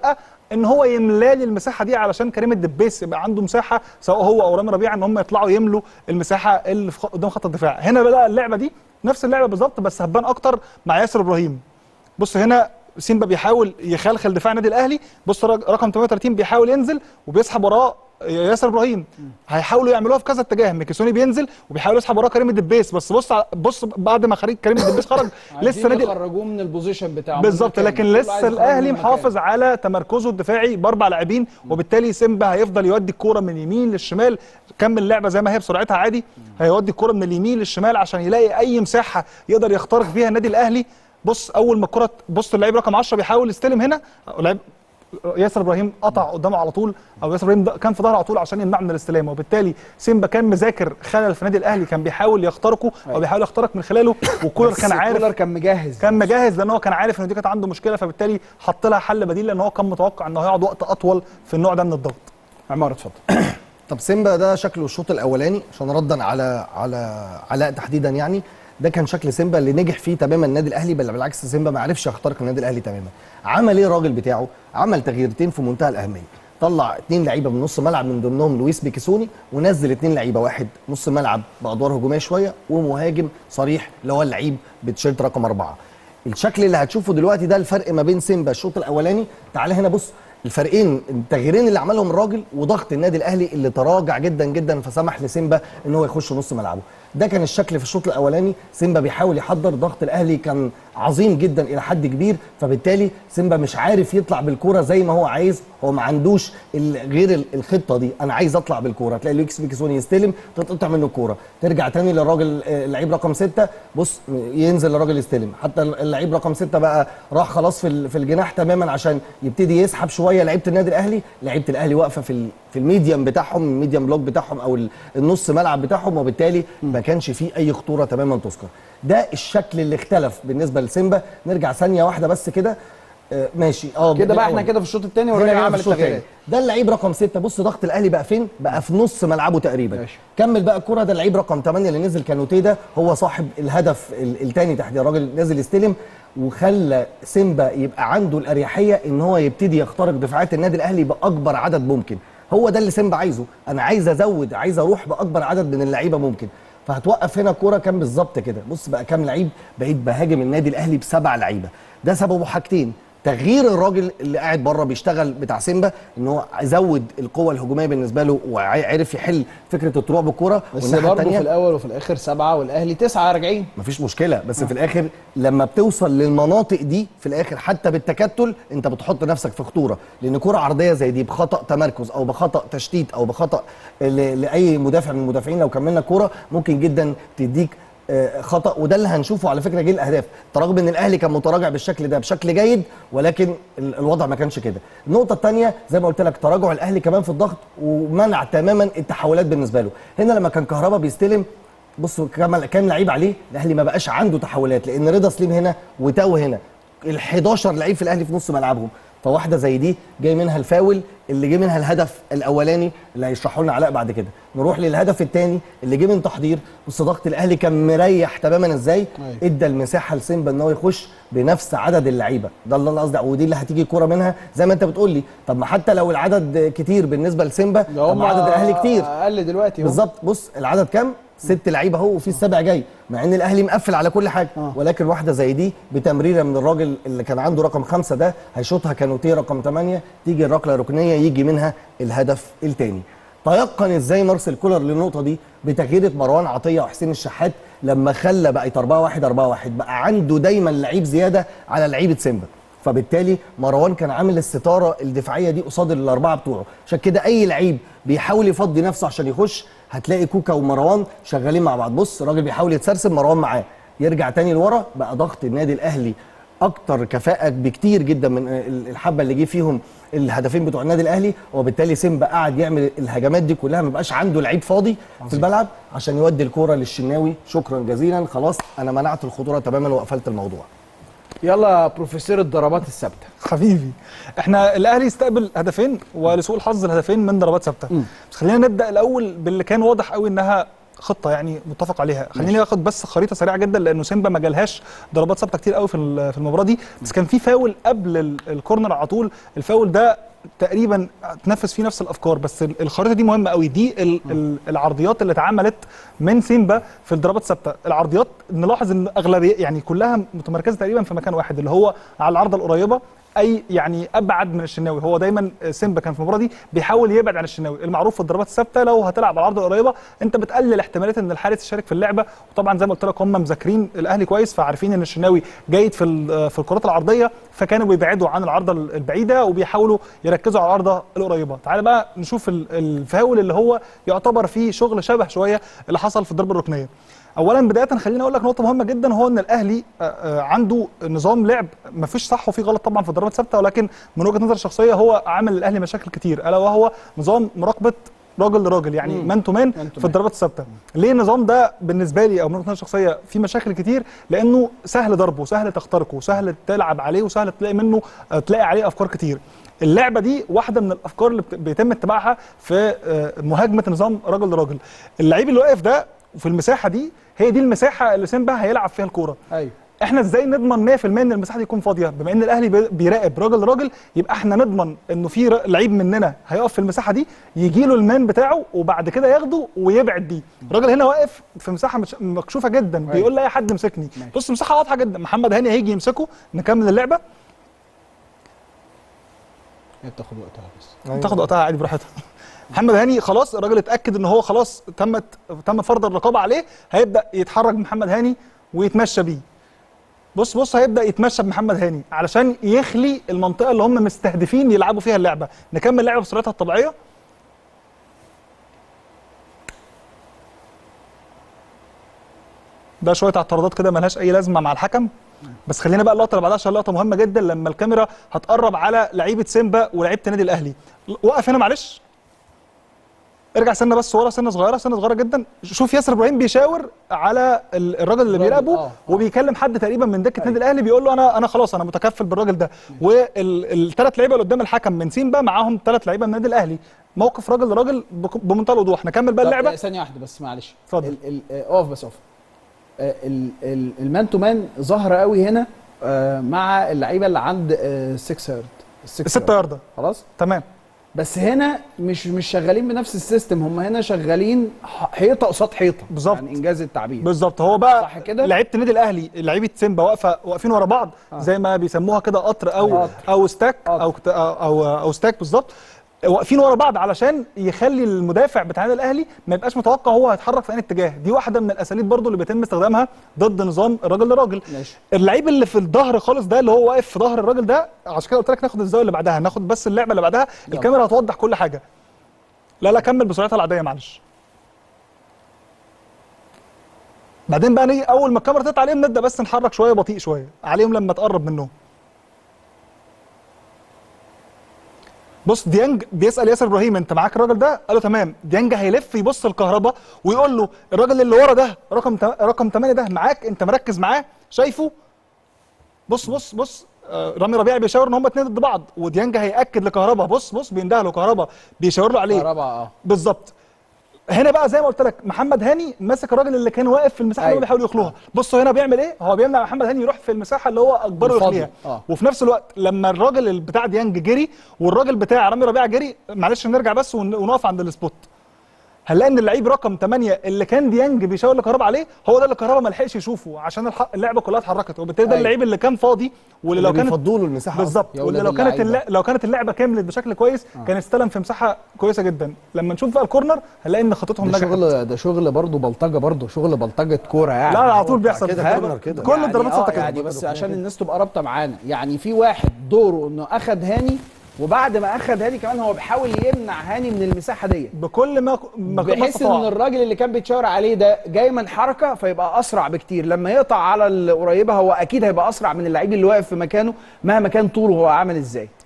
ان هو يملى لي المساحه دي علشان كريم الدبيس يبقى عنده مساحه سواء هو او رامي ربيعه ان هم يطلعوا يملوا المساحه اللي في خ- قدام خط الدفاع هنا بقى اللعبه دي نفس اللعبه بالظبط بس هتبان اكتر مع ياسر ابراهيم بص هنا سيمبا بيحاول يخلخل دفاع النادي الاهلي بص رق- رقم 38 بيحاول ينزل وبيسحب وراه ياسر ابراهيم هيحاولوا يعملوها في كذا اتجاه ميكيسوني بينزل وبيحاول يسحب وراه كريم الدبيس بس بص على- بص بعد ما خريج كريم الدبيس خرج لسه نادي خرجوه من البوزيشن بتاعه بالظبط من لكن مكانه. كله لسه عايز يخرجه الاهلي من مكانه. محافظ على تمركزه الدفاعي باربع لاعبين وبالتالي سيمبا هيفضل يودي الكوره من اليمين للشمال كمل اللعبه زي ما هي بسرعتها عادي هيودي الكوره من اليمين للشمال عشان يلاقي اي مساحه يقدر يخترق فيها النادي الاهلي بص اول ما الكره بص اللعيب رقم 10 بيحاول يستلم هنا لعيب ياسر ابراهيم قطع قدامه على طول او ياسر ابراهيم ده- كان في ظهره على طول عشان يمنعه من الاستلام وبالتالي سيمبا كان مذاكر خلل في النادي الاهلي كان بيحاول يخترقه او بيحاول يخترق من خلاله وكولر بس كان عارف كولر كان مجهز كان مجهز لان هو كان عارف ان دي كانت عنده مشكله فبالتالي حط لها حل بديل لان هو كان متوقع انه هيقعد وقت اطول في النوع ده من الضغط عمار اتفضل طب سيمبا ده شكله الشوط الاولاني عشان ردا على على علاء تحديدا يعني ده كان شكل سيمبا اللي نجح فيه تماما النادي الاهلي بل بالعكس سيمبا ما عرفش يخترق النادي الاهلي تماما عمل ايه الراجل بتاعه عمل تغييرتين في منتهى الاهميه طلع اثنين لعيبه من نص ملعب من ضمنهم لويس بيكيسوني ونزل اثنين لعيبه واحد نص ملعب بادوار هجوميه شويه ومهاجم صريح اللي هو اللعيب بتيشيرت رقم اربعه الشكل اللي هتشوفه دلوقتي ده الفرق ما بين سيمبا الشوط الاولاني تعالى هنا بص الفرقين التغييرين اللي عملهم الراجل وضغط النادي الاهلي اللي تراجع جدا جدا فسمح لسيمبا ان هو يخش نص ملعبه ده كان الشكل في الشوط الاولاني سيمبا بيحاول يحضر ضغط الاهلي كان عظيم جدا الى حد كبير فبالتالي سيمبا مش عارف يطلع بالكوره زي ما هو عايز هو ما عندوش ال- غير ال- الخطه دي انا عايز اطلع بالكوره تلاقي لويكس بيكسوني يستلم تتقطع منه الكوره ترجع تاني للراجل آه، اللعيب رقم ستة بص ينزل الراجل يستلم حتى اللعيب رقم ستة بقى راح خلاص في ال- في الجناح تماما عشان يبتدي يسحب شويه لعيبه النادي الاهلي لعيبه الاهلي واقفه في ال- في الميديم بتاعهم الميديم بلوك بتاعهم او ال- النص ملعب بتاعهم وبالتالي ما كانش فيه اي خطوره تماما تذكر ده الشكل اللي اختلف بالنسبه لسيمبا نرجع ثانيه واحده بس كده آه، ماشي اه كده بقى احنا بالأول. كده في الشوط الثاني هنا والراجل بقى في عمل الشوط التغييرات التاني. ده اللعيب رقم ستة بص ضغط الاهلي بقى فين بقى في نص ملعبه تقريبا ماشي. كمل بقى الكره ده اللعيب رقم 8 اللي نزل كانوتيه ده هو صاحب الهدف الثاني تحت الراجل نازل يستلم وخلى سيمبا يبقى عنده الاريحيه ان هو يبتدي يخترق دفاعات النادي الاهلي باكبر عدد ممكن هو ده اللي سيمبا عايزه انا عايز ازود عايز اروح باكبر عدد من اللعيبه ممكن فهتوقف هنا الكوره كان بالظبط كده بص بقى كام لعيب بقيت بهاجم النادي الاهلي بسبع لعيبه ده سببه حاجتين تغيير الراجل اللي قاعد بره بيشتغل بتاع سيمبا ان هو زود القوه الهجوميه بالنسبه له وعرف يحل فكره الطلوع بالكوره بس والناحيه برضه في الثانيه الاول وفي الاخر سبعه والاهلي تسعه راجعين مفيش مشكله بس في الاخر لما بتوصل للمناطق دي في الاخر حتى بالتكتل انت بتحط نفسك في خطوره لان كره عرضيه زي دي بخطا تمركز او بخطا تشتيت او بخطا ل- لاي مدافع من المدافعين لو كملنا كوره ممكن جدا تديك آه، خطا وده اللي هنشوفه على فكره جه الاهداف رغم ان الاهلي كان متراجع بالشكل ده بشكل جيد ولكن ال- الوضع ما كانش كده النقطه الثانيه زي ما قلت لك تراجع الاهلي كمان في الضغط ومنع تماما التحولات بالنسبه له هنا لما كان كهربا بيستلم بصوا كام كام لعيب عليه الاهلي ما بقاش عنده تحولات لان رضا سليم هنا وتاو هنا ال 11 لعيب في الاهلي في نص ملعبهم فواحده زي دي جاي منها الفاول اللي جه منها الهدف الاولاني اللي هيشرحه لنا علاء بعد كده نروح للهدف الثاني اللي جه من تحضير بص ضغط الاهلي كان مريح تماما ازاي أيوة. ادى المساحه لسيمبا ان هو يخش بنفس عدد اللعيبه ده اللي انا قصدي ودي اللي هتيجي الكوره منها زي ما انت بتقول لي طب ما حتى لو العدد كتير بالنسبه لسيمبا ده طب هم ما عدد الاهلي كتير اقل دلوقتي هم. بالظبط بص العدد كام؟ ست لعيبه اهو وفي السابع جاي مع ان الاهلي مقفل على كل حاجه آه. ولكن واحده زي دي بتمريره من الراجل اللي كان عنده رقم خمسه ده هيشوطها كانوتيه رقم ثمانيه تيجي الركله الركنيه يجي منها الهدف الثاني تيقن ازاي مارسيل كولر للنقطه دي بتغيير مروان عطيه وحسين الشحات لما خلى بقت 4 1 4 1 بقى عنده دايما لعيب زياده على لعيبه سيمبا فبالتالي مروان كان عامل الستاره الدفاعيه دي قصاد الاربعه بتوعه عشان كده اي لعيب بيحاول يفضي نفسه عشان يخش هتلاقي كوكا ومروان شغالين مع بعض بص الراجل بيحاول يتسرسب مروان معاه يرجع تاني لورا بقى ضغط النادي الاهلي اكتر كفاءه بكتير جدا من الحبه اللي جه فيهم الهدفين بتوع النادي الاهلي وبالتالي سيمبا قعد يعمل الهجمات دي كلها ما بقاش عنده لعيب فاضي في الملعب عشان يودي الكوره للشناوي شكرا جزيلا خلاص انا منعت الخطوره تماما وقفلت الموضوع يلا بروفيسور الضربات الثابته حبيبي احنا الاهلي استقبل هدفين ولسوء الحظ الهدفين من ضربات ثابته بس خلينا نبدا الاول باللي كان واضح قوي انها خطه يعني متفق عليها خليني اخد بس خريطه سريعه جدا لانه سيمبا ما جالهاش ضربات ثابته كتير قوي في ال- في المباراه دي بس كان في فاول قبل ال- الكورنر على طول الفاول ده تقريبا تنفذ فيه نفس الافكار بس ال- الخريطه دي مهمه قوي دي ال ال العرضيات اللي اتعملت من سيمبا في الضربات الثابته العرضيات نلاحظ ان اغلبيه يعني كلها متمركزه تقريبا في مكان واحد اللي هو على العرضه القريبه اي يعني ابعد من الشناوي هو دايما سيمبا كان في المباراه دي بيحاول يبعد عن الشناوي المعروف في الضربات الثابته لو هتلعب على العرض القريبه انت بتقلل احتماليه ان الحارس يشارك في اللعبه وطبعا زي ما قلت لك هم مذاكرين الاهلي كويس فعارفين ان الشناوي جيد في ال- في الكرات العرضيه فكانوا بيبعدوا عن العرضه البعيده وبيحاولوا يركزوا على العرضه القريبه تعال بقى نشوف ال- الفاول اللي هو يعتبر فيه شغل شبه شويه اللي حصل في الضربه الركنيه اولا بدايه خليني اقول لك نقطه مهمه جدا هو ان الاهلي آه، آه، عنده نظام لعب ما فيش صح وفي غلط طبعا في الضربات الثابته ولكن من وجهه نظري الشخصيه هو عامل الاهلي مشاكل كتير الا وهو نظام مراقبه راجل لراجل يعني مم. مان تو مان Man to في الضربات الثابته ليه النظام ده بالنسبه لي او من وجهه نظري الشخصيه في مشاكل كتير لانه سهل ضربه سهل تخترقه سهل تلعب عليه وسهل تلاقي منه آه، تلاقي عليه افكار كتير اللعبه دي واحده من الافكار اللي بت- بيتم اتباعها في آه، مهاجمه نظام راجل لراجل اللعيب اللي واقف ده في المساحه دي هي دي المساحه اللي سيمبا هيلعب فيها الكوره ايوه احنا ازاي نضمن 100% ان المساحه دي تكون فاضيه بما ان الاهلي بي- بيراقب راجل راجل يبقى احنا نضمن انه في ر- لعيب مننا هيقف في المساحه دي يجي له المان بتاعه وبعد كده ياخده ويبعد بيه الراجل هنا واقف في مساحه مش- مكشوفه جدا بيقول لاي حد امسكني بص مساحه واضحه جدا محمد هاني هيجي يمسكه نكمل اللعبه هي بتاخد وقتها بس تاخد وقتها عادي براحتها محمد هاني خلاص الراجل اتاكد ان هو خلاص تمت تم فرض الرقابه عليه هيبدا يتحرك محمد هاني ويتمشى بيه بص بص هيبدا يتمشى بمحمد هاني علشان يخلي المنطقه اللي هم مستهدفين يلعبوا فيها اللعبه نكمل اللعبه بسرعتها الطبيعيه ده شويه اعتراضات كده ملهاش اي لازمه مع الحكم بس خلينا بقى اللقطه اللي بعدها عشان لقطه مهمه جدا لما الكاميرا هتقرب على لعيبه سيمبا ولعيبه النادي الاهلي وقف هنا معلش ارجع سنه بس ورا سنه صغيره سنه صغيره جدا شوف ياسر ابراهيم بيشاور على ال- الراجل اللي الراجل، بيراقبه آه، آه. وبيكلم حد تقريبا من دكه النادي الاهلي بيقول له انا انا خلاص انا متكفل بالراجل ده والثلاث لعيبه اللي قدام الحكم من سيمبا معاهم ثلاث لعيبه من النادي الاهلي موقف راجل لراجل بك- بمنتهى الوضوح نكمل بقى طب، اللعبه آه، ثانيه واحده بس معلش اتفضل. ال- ال- آه، اقف بس اقف آه، ال- ال- المان تو مان ظاهره قوي هنا آه، مع اللعيبه اللي عند 6 يارد الستة ياردة خلاص تمام بس هنا مش مش شغالين بنفس السيستم هم هنا شغالين ح- حيطه قصاد حيطه بالظبط. يعني انجاز التعبير بالظبط هو بقى صح كده؟ لعيبه النادي الاهلي لعيبه سيمبا واقفه واقفين ورا بعض زي ما بيسموها كده قطر او قطر. او ستاك قطر. او كت- او او, أو ستاك بالظبط واقفين ورا بعض علشان يخلي المدافع بتاع النادي الاهلي ما يبقاش متوقع هو هيتحرك في اي اتجاه دي واحده من الاساليب برضو اللي بيتم استخدامها ضد نظام الراجل لراجل ماشي اللعيب اللي في الظهر خالص ده اللي هو واقف في ظهر الراجل ده عشان كده قلت لك ناخد الزاويه اللي بعدها ناخد بس اللعبه اللي بعدها الكاميرا هتوضح كل حاجه لا لا كمل بسرعتها العاديه معلش بعدين بقى نيجي اول ما الكاميرا تطلع عليهم نبدا بس نحرك شويه بطيء شويه عليهم لما تقرب منهم بص ديانج بيسال ياسر ابراهيم انت معاك الراجل ده قال له تمام ديانج هيلف يبص الكهرباء ويقول له الراجل اللي ورا ده رقم تا- رقم 8 ده معاك انت مركز معاه شايفه بص بص بص آه، رامي ربيع بيشاور ان هم اتنين ضد بعض وديانج هياكد لكهربا بص بص بينده له كهربا بيشاور له عليه رابعه اه بالظبط هنا بقى زي ما قلت لك محمد هاني ماسك الراجل اللي كان واقف في المساحه اللي هو أيوة. بيحاول يخلوها بصوا هنا بيعمل ايه هو بيمنع محمد هاني يروح في المساحه اللي هو اجبره الفاضية. يخليها آه. وفي نفس الوقت لما الراجل اللي بتاع ديانج جري والراجل بتاع رامي ربيعه جري معلش نرجع بس ون- ونقف عند السبوت هنلاقي ان اللعيب رقم 8 اللي كان ديانج بيشاور لكهربا عليه هو ده اللي كهربا ما لحقش يشوفه عشان الح- اللعبه كلها اتحركت وبالتالي ده أيوة. اللعيب اللي كان فاضي واللي لو اللي كانت بيفضلوا المساحه بالظبط يا واللي ولاد لو كانت اللعيبة. اللع... لو كانت اللعبه كملت بشكل كويس كان استلم في مساحه كويسه جدا لما نشوف بقى الكورنر هنلاقي ان خطتهم ده نجحت شغل ده شغل برضه بلطجه برضه شغل بلطجه كوره يعني لا لا على طول بيحصل كده ها؟ كورنر كده. كل الضربات يعني ثابته آه كده يعني بس عشان الناس تبقى رابطه معانا يعني في واحد دوره انه اخد هاني وبعد ما اخد هاني كمان هو بيحاول يمنع هاني من المساحه ديت بكل ما ما ما بحيث ان استطاع. الراجل اللي كان بيتشاور عليه ده جاي من حركه فيبقى اسرع بكتير لما يقطع على القريبه هو اكيد هيبقى اسرع من اللعيب اللي واقف في مكانه مهما كان طوله هو عامل ازاي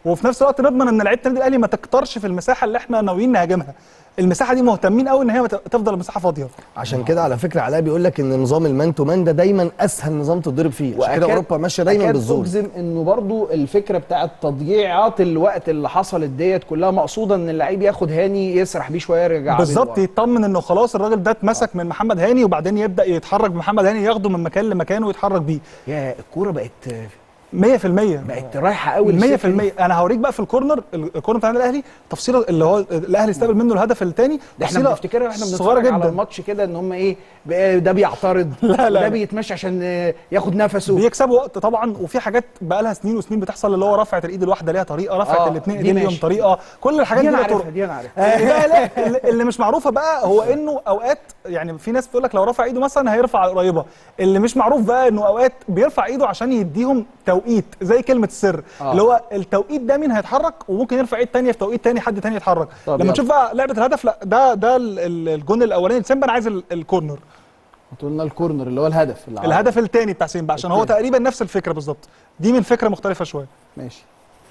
وفي نفس الوقت نضمن ان لعيبه النادي الاهلي ما تكترش في المساحه اللي احنا ناويين نهاجمها المساحه دي مهتمين قوي ان هي مت- تفضل المساحه فاضيه عشان كده على فكره علاء بيقول لك ان نظام المان تو مان ده دايما اسهل نظام تتضرب فيه عشان كده وأكاد- اوروبا ماشيه دايما أكاد بالزور اجزم انه برضو الفكره بتاعت تضييعات الوقت اللي حصلت ديت كلها مقصوده ان اللعيب ياخد هاني يسرح بيه شويه يرجع بالظبط يطمن انه خلاص الراجل ده اتمسك من محمد هاني وبعدين يبدا يتحرك بمحمد هاني ياخده من مكان لمكان ويتحرك بيه يا الكوره بقت 100% بقت رايحه قوي 100% انا هوريك بقى في الكورنر الكورنر بتاع النادي الاهلي تفصيله اللي هو الاهلي استقبل منه الهدف الثاني ده احنا بنفتكرها واحنا صغيره بنتفرج على جدا الماتش كده ان هم ايه بقى ده بيعترض لا، لا. وده بيتمشى عشان آه، ياخد نفسه بيكسبوا وقت طبعا وفي حاجات بقى لها سنين وسنين بتحصل اللي هو رفعه الايد الواحده ليها طريقه رفعه آه، الاثنين دي ايدين ليهم ماشي. طريقه كل الحاجات دي دي انا لها طرق عارفها دي انا عارفها آه، لا لا اللي- اللي مش معروفه بقى هو انه اوقات يعني في ناس بتقول لك لو رفع ايده مثلا هيرفع على القريبه اللي مش معروف بقى انه اوقات بيرفع ايده عشان يديهم توقيت زي كلمه السر آه. اللي هو التوقيت ده مين هيتحرك وممكن يرفع ايد تانية في توقيت تاني حد تاني يتحرك طب لما يلا. نشوف بقى لعبه الهدف لا ده ده ال- ال- الجون الاولاني سيمبا انا عايز ال- الكورنر قلنا الكورنر اللي هو الهدف اللي عرضه. الهدف الثاني بتاع سيمبا عشان هو التاني. تقريبا نفس الفكره بالظبط دي من فكره مختلفه شويه ماشي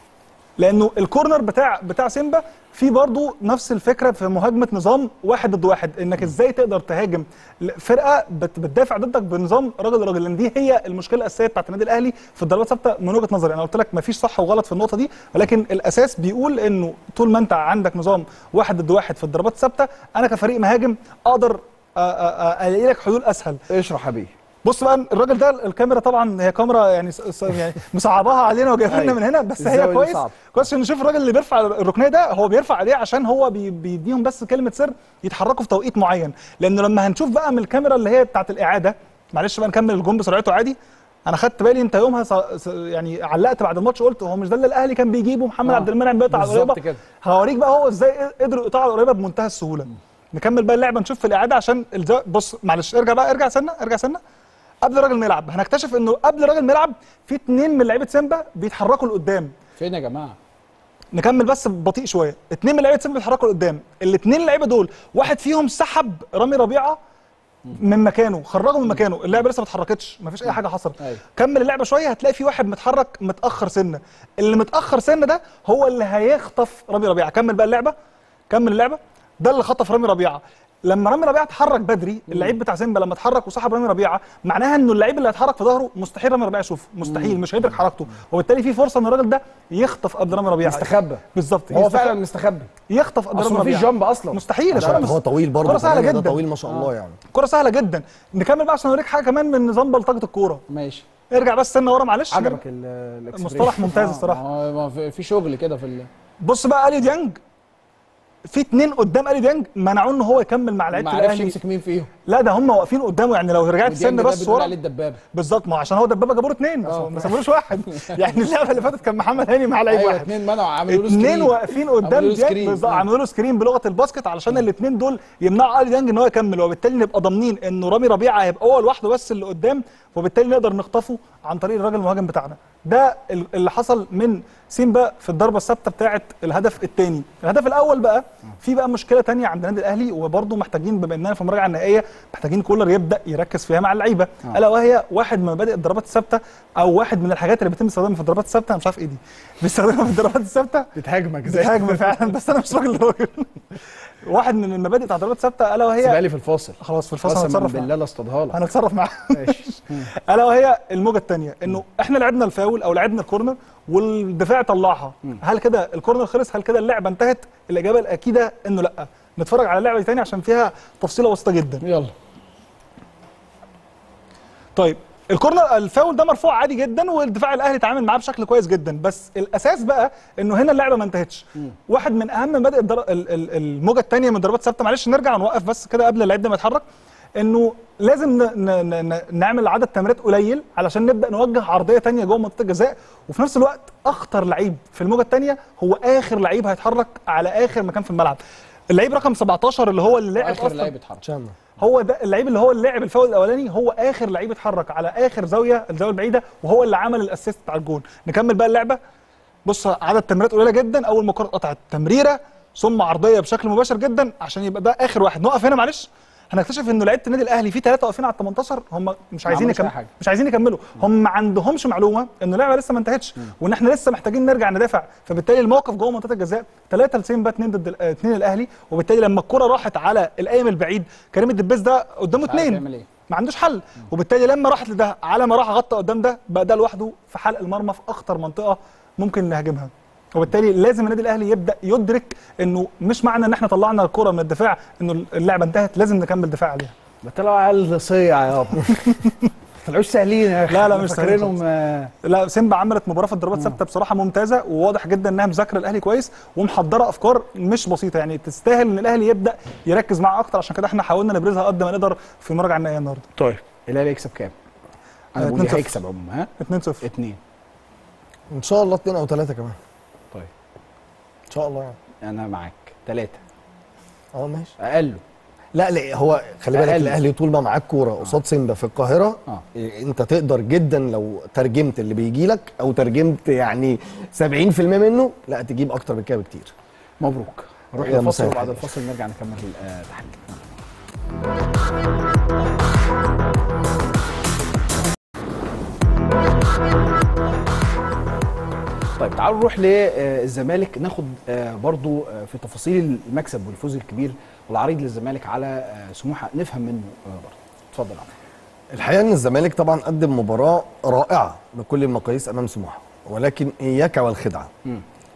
لانه الكورنر بتاع بتاع سيمبا في برضه نفس الفكره في مهاجمه نظام واحد ضد واحد انك ازاي تقدر تهاجم ل- فرقه بت- بتدافع ضدك بنظام راجل لراجل لان دي هي المشكله الاساسيه بتاعت النادي الاهلي في الضربات الثابته من وجهه نظري انا قلت لك مفيش صح وغلط في النقطه دي ولكن الاساس بيقول انه طول ما انت عندك نظام واحد ضد واحد في الضربات الثابته انا كفريق مهاجم اقدر أ- أ- أ- الاقي لك حلول اسهل اشرح يا بيه بص بقى الراجل ده الكاميرا طبعا هي كاميرا يعني, س- س- يعني مصعباها علينا وجايبها لنا أيوة. من هنا بس الزاوية هي دي كويس صعب. كويس عشان نشوف الراجل اللي بيرفع الركنيه ده هو بيرفع عليه عشان هو بي بيديهم بس كلمه سر يتحركوا في توقيت معين لانه لما هنشوف بقى من الكاميرا اللي هي بتاعت الاعاده معلش بقى نكمل الجون بسرعته عادي انا خدت بالي انت يومها ص... ص... يعني علقت بعد الماتش قلت هو مش ده اللي الاهلي كان بيجيبه محمد آه. عبد المنعم بيقطع على بالظبط القريبه كده. هوريك بقى هو ازاي قدر يقطع على القريبه بمنتهى السهوله نكمل بقى اللعبه نشوف في الاعاده عشان الزو... بص معلش ارجع بقى ارجع سنه ارجع سنه قبل الراجل ما يلعب هنكتشف انه قبل الراجل ما يلعب في اتنين من لعيبه سيمبا بيتحركوا لقدام فين يا جماعه نكمل بس بطيء شويه اتنين من لعيبه سيمبا بيتحركوا لقدام الاثنين لعيبه دول واحد فيهم سحب رامي ربيعه من مكانه خرجه من مكانه اللعبه لسه ما اتحركتش ما فيش اي حاجه حصلت أيوة. كمل اللعبه شويه هتلاقي في واحد متحرك متاخر سنه اللي متاخر سنه ده هو اللي هيخطف رامي ربيعه كمل بقى اللعبه كمل اللعبه ده اللي خطف رامي ربيعه لما رامي ربيعه اتحرك بدري اللعيب بتاع سيمبا لما اتحرك وسحب رامي ربيعه معناها انه اللعيب اللي هيتحرك في ظهره مستحيل رامي ربيعه يشوفه مستحيل مش هيدرك حركته وبالتالي في فرصه ان الراجل ده يخطف قبل رامي ربيعه مستخبى بالظبط هو يستخ- فعلا مستخبي يخطف قبل اصل رامي مفيش ربيعه جنب اصلا مستحيل ده عشان هو طويل برضه كرة سهلة كمان، ده جدا. طويل ما شاء الله يعني كرة سهلة جدا نكمل بقى عشان اوريك حاجة كمان من نظام بلطجة الكورة ماشي ارجع بس سنة ورا معلش عجبك ال- الاكسبريشن مصطلح ممتاز آه، الصراحة. ما هو في- في شغل كده في ال- بص بقى الي ديانج في اتنين قدام الي ديانج منعوه ان هو يكمل مع ما لعيبه عرفش الاهلي يمسك مين فيهم لا ده هم واقفين قدامه يعني لو رجعت وديانج سنه ده بس بنقول ورا عليه الدبابه بالظبط ما هو عشان هو دبابه جابوا له اتنين بس آه. ما سابولوش واحد يعني اللعبه اللي فاتت كان محمد هاني مع لعيب ايوه واحد اتنين منعوا عملوا له اتنين سكرين. واقفين عملوا قدام له ديانج سكرين. بالظبط آه. عملوا له سكرين بلغه الباسكت علشان الاثنين دول يمنعوا الي ديانج ان هو يكمل وبالتالي نبقى ضامنين انه رامي ربيعه هيبقى هو لوحده بس اللي قدام وبالتالي نقدر نخطفه عن طريق الراجل المهاجم بتاعنا ده ال- اللي حصل من سيمبا في الضربه الثابته بتاعه الهدف الثاني الهدف الاول بقى في بقى مشكله تانية عند النادي الاهلي وبرضه محتاجين بما اننا في المراجعه النهائيه محتاجين كولر يبدا يركز فيها مع اللعيبه الا وهي واحد من مبادئ الضربات الثابته او واحد من الحاجات اللي بيتم استخدامها في الضربات الثابته انا مش عارف ايه دي بيستخدمها في الضربات الثابته بتهاجمك بتهاجم فعلا بس انا مش راجل راجل واحد من المبادئ بتاع الضربات الثابته الا سيبها وهي لي في الفاصل خلاص في الفصل قسما هنتصرف بالله معاه. لا اصطادها لك هنتصرف معاه ماشي الا وهي الموجه الثانيه انه احنا لعبنا الفاول او لعبنا الكورنر والدفاع طلعها هل كده الكورنر خلص هل كده اللعبه انتهت الاجابه الاكيده انه لا نتفرج على اللعبه دي تاني عشان فيها تفصيله بسيطه جدا يلا طيب الكورنر الفاول ده مرفوع عادي جدا والدفاع الاهلي اتعامل معاه بشكل كويس جدا بس الاساس بقى انه هنا اللعبه ما انتهتش واحد من اهم مبادئ الدر... ال- ال- الموجه الثانيه من الضربات الثابته معلش نرجع نوقف بس كده قبل اللعيب ده ما يتحرك انه لازم ن... ن... ن... ن- نعمل عدد تمريرات قليل علشان نبدا نوجه عرضيه ثانيه جوه منطقه الجزاء وفي نفس الوقت اخطر لعيب في الموجه الثانيه هو اخر لعيب هيتحرك على اخر مكان في الملعب اللعيب رقم 17 اللي هو اللي لعب اخر اصلا لعيب اتحرك شامة هو ده اللعيب اللي هو اللي لعب الفاول الاولاني هو اخر لعيب اتحرك على اخر زاويه الزاويه البعيده وهو اللي عمل الاسيست على الجون نكمل بقى اللعبه بص عدد تمريرات قليله جدا اول ما الكره اتقطعت تمريره ثم عرضيه بشكل مباشر جدا عشان يبقى ده اخر واحد نقف هنا معلش هنكتشف انه لعيبه النادي الاهلي في ثلاثه واقفين على ال 18 هم مش عايزين عملوش أي يكملوا حاجة. مش عايزين يكملوا هم ما عندهمش معلومه ان اللعبه لسه ما انتهتش وان احنا لسه محتاجين نرجع ندافع فبالتالي الموقف جوه منطقه الجزاء ثلاثه لسيمبا اثنين ضد ال- آه، اثنين الاهلي وبالتالي لما الكره راحت على القايم البعيد كريم الدبيس ده قدامه مش عارف اثنين يعمل ايه ما عندوش حل وبالتالي لما راحت لده على ما راح غطى قدام ده بقى ده لوحده في حلق المرمى في اخطر منطقه ممكن نهاجمها وبالتالي لازم النادي الاهلي يبدا يدرك انه مش معنى ان احنا طلعنا الكره من الدفاع انه اللعبه انتهت لازم نكمل دفاع عليها ده طلعوا عيال صيع يابا طلعوش سهلين يا اخي لا، لا، إحنا مش سهلين فاكرينهم آه، لا سيمبا عملت مباراه في الضربات ثابته بصراحه ممتازه وواضح جدا انها مذاكره الاهلي كويس ومحضره افكار مش بسيطه يعني تستاهل ان الاهلي يبدا يركز معاها اكتر عشان كده احنا حاولنا نبرزها قد ما نقدر في المراجعه النهائيه النهارده طيب الاهلي يكسب كام؟ انا آه، بقول 2-0. هيكسب عموما ها 2-0 اتنين ان شاء الله اثنين او ثلاثه كمان طيب ان شاء الله يعني انا معاك ثلاثة اه ماشي اقل لا لا هو خلي بالك أقل. الاهلي طول ما معاك كوره قصاد سيمبا في القاهره اه إيه، انت تقدر جدا لو ترجمت اللي بيجي لك او ترجمت يعني 70% منه لا تجيب اكتر من كده بكتير مبروك نروح يا للفاصل مساء وبعد الخير. الفاصل نرجع نكمل التحليل طيب تعالوا نروح للزمالك ناخد آه، برضو آه، في تفاصيل المكسب والفوز الكبير والعريض للزمالك على آه، سموحه نفهم منه آه، برضو اتفضل يا عمرو الحقيقه ان الزمالك طبعا قدم مباراه رائعه بكل المقاييس امام سموحه ولكن اياك والخدعه مم.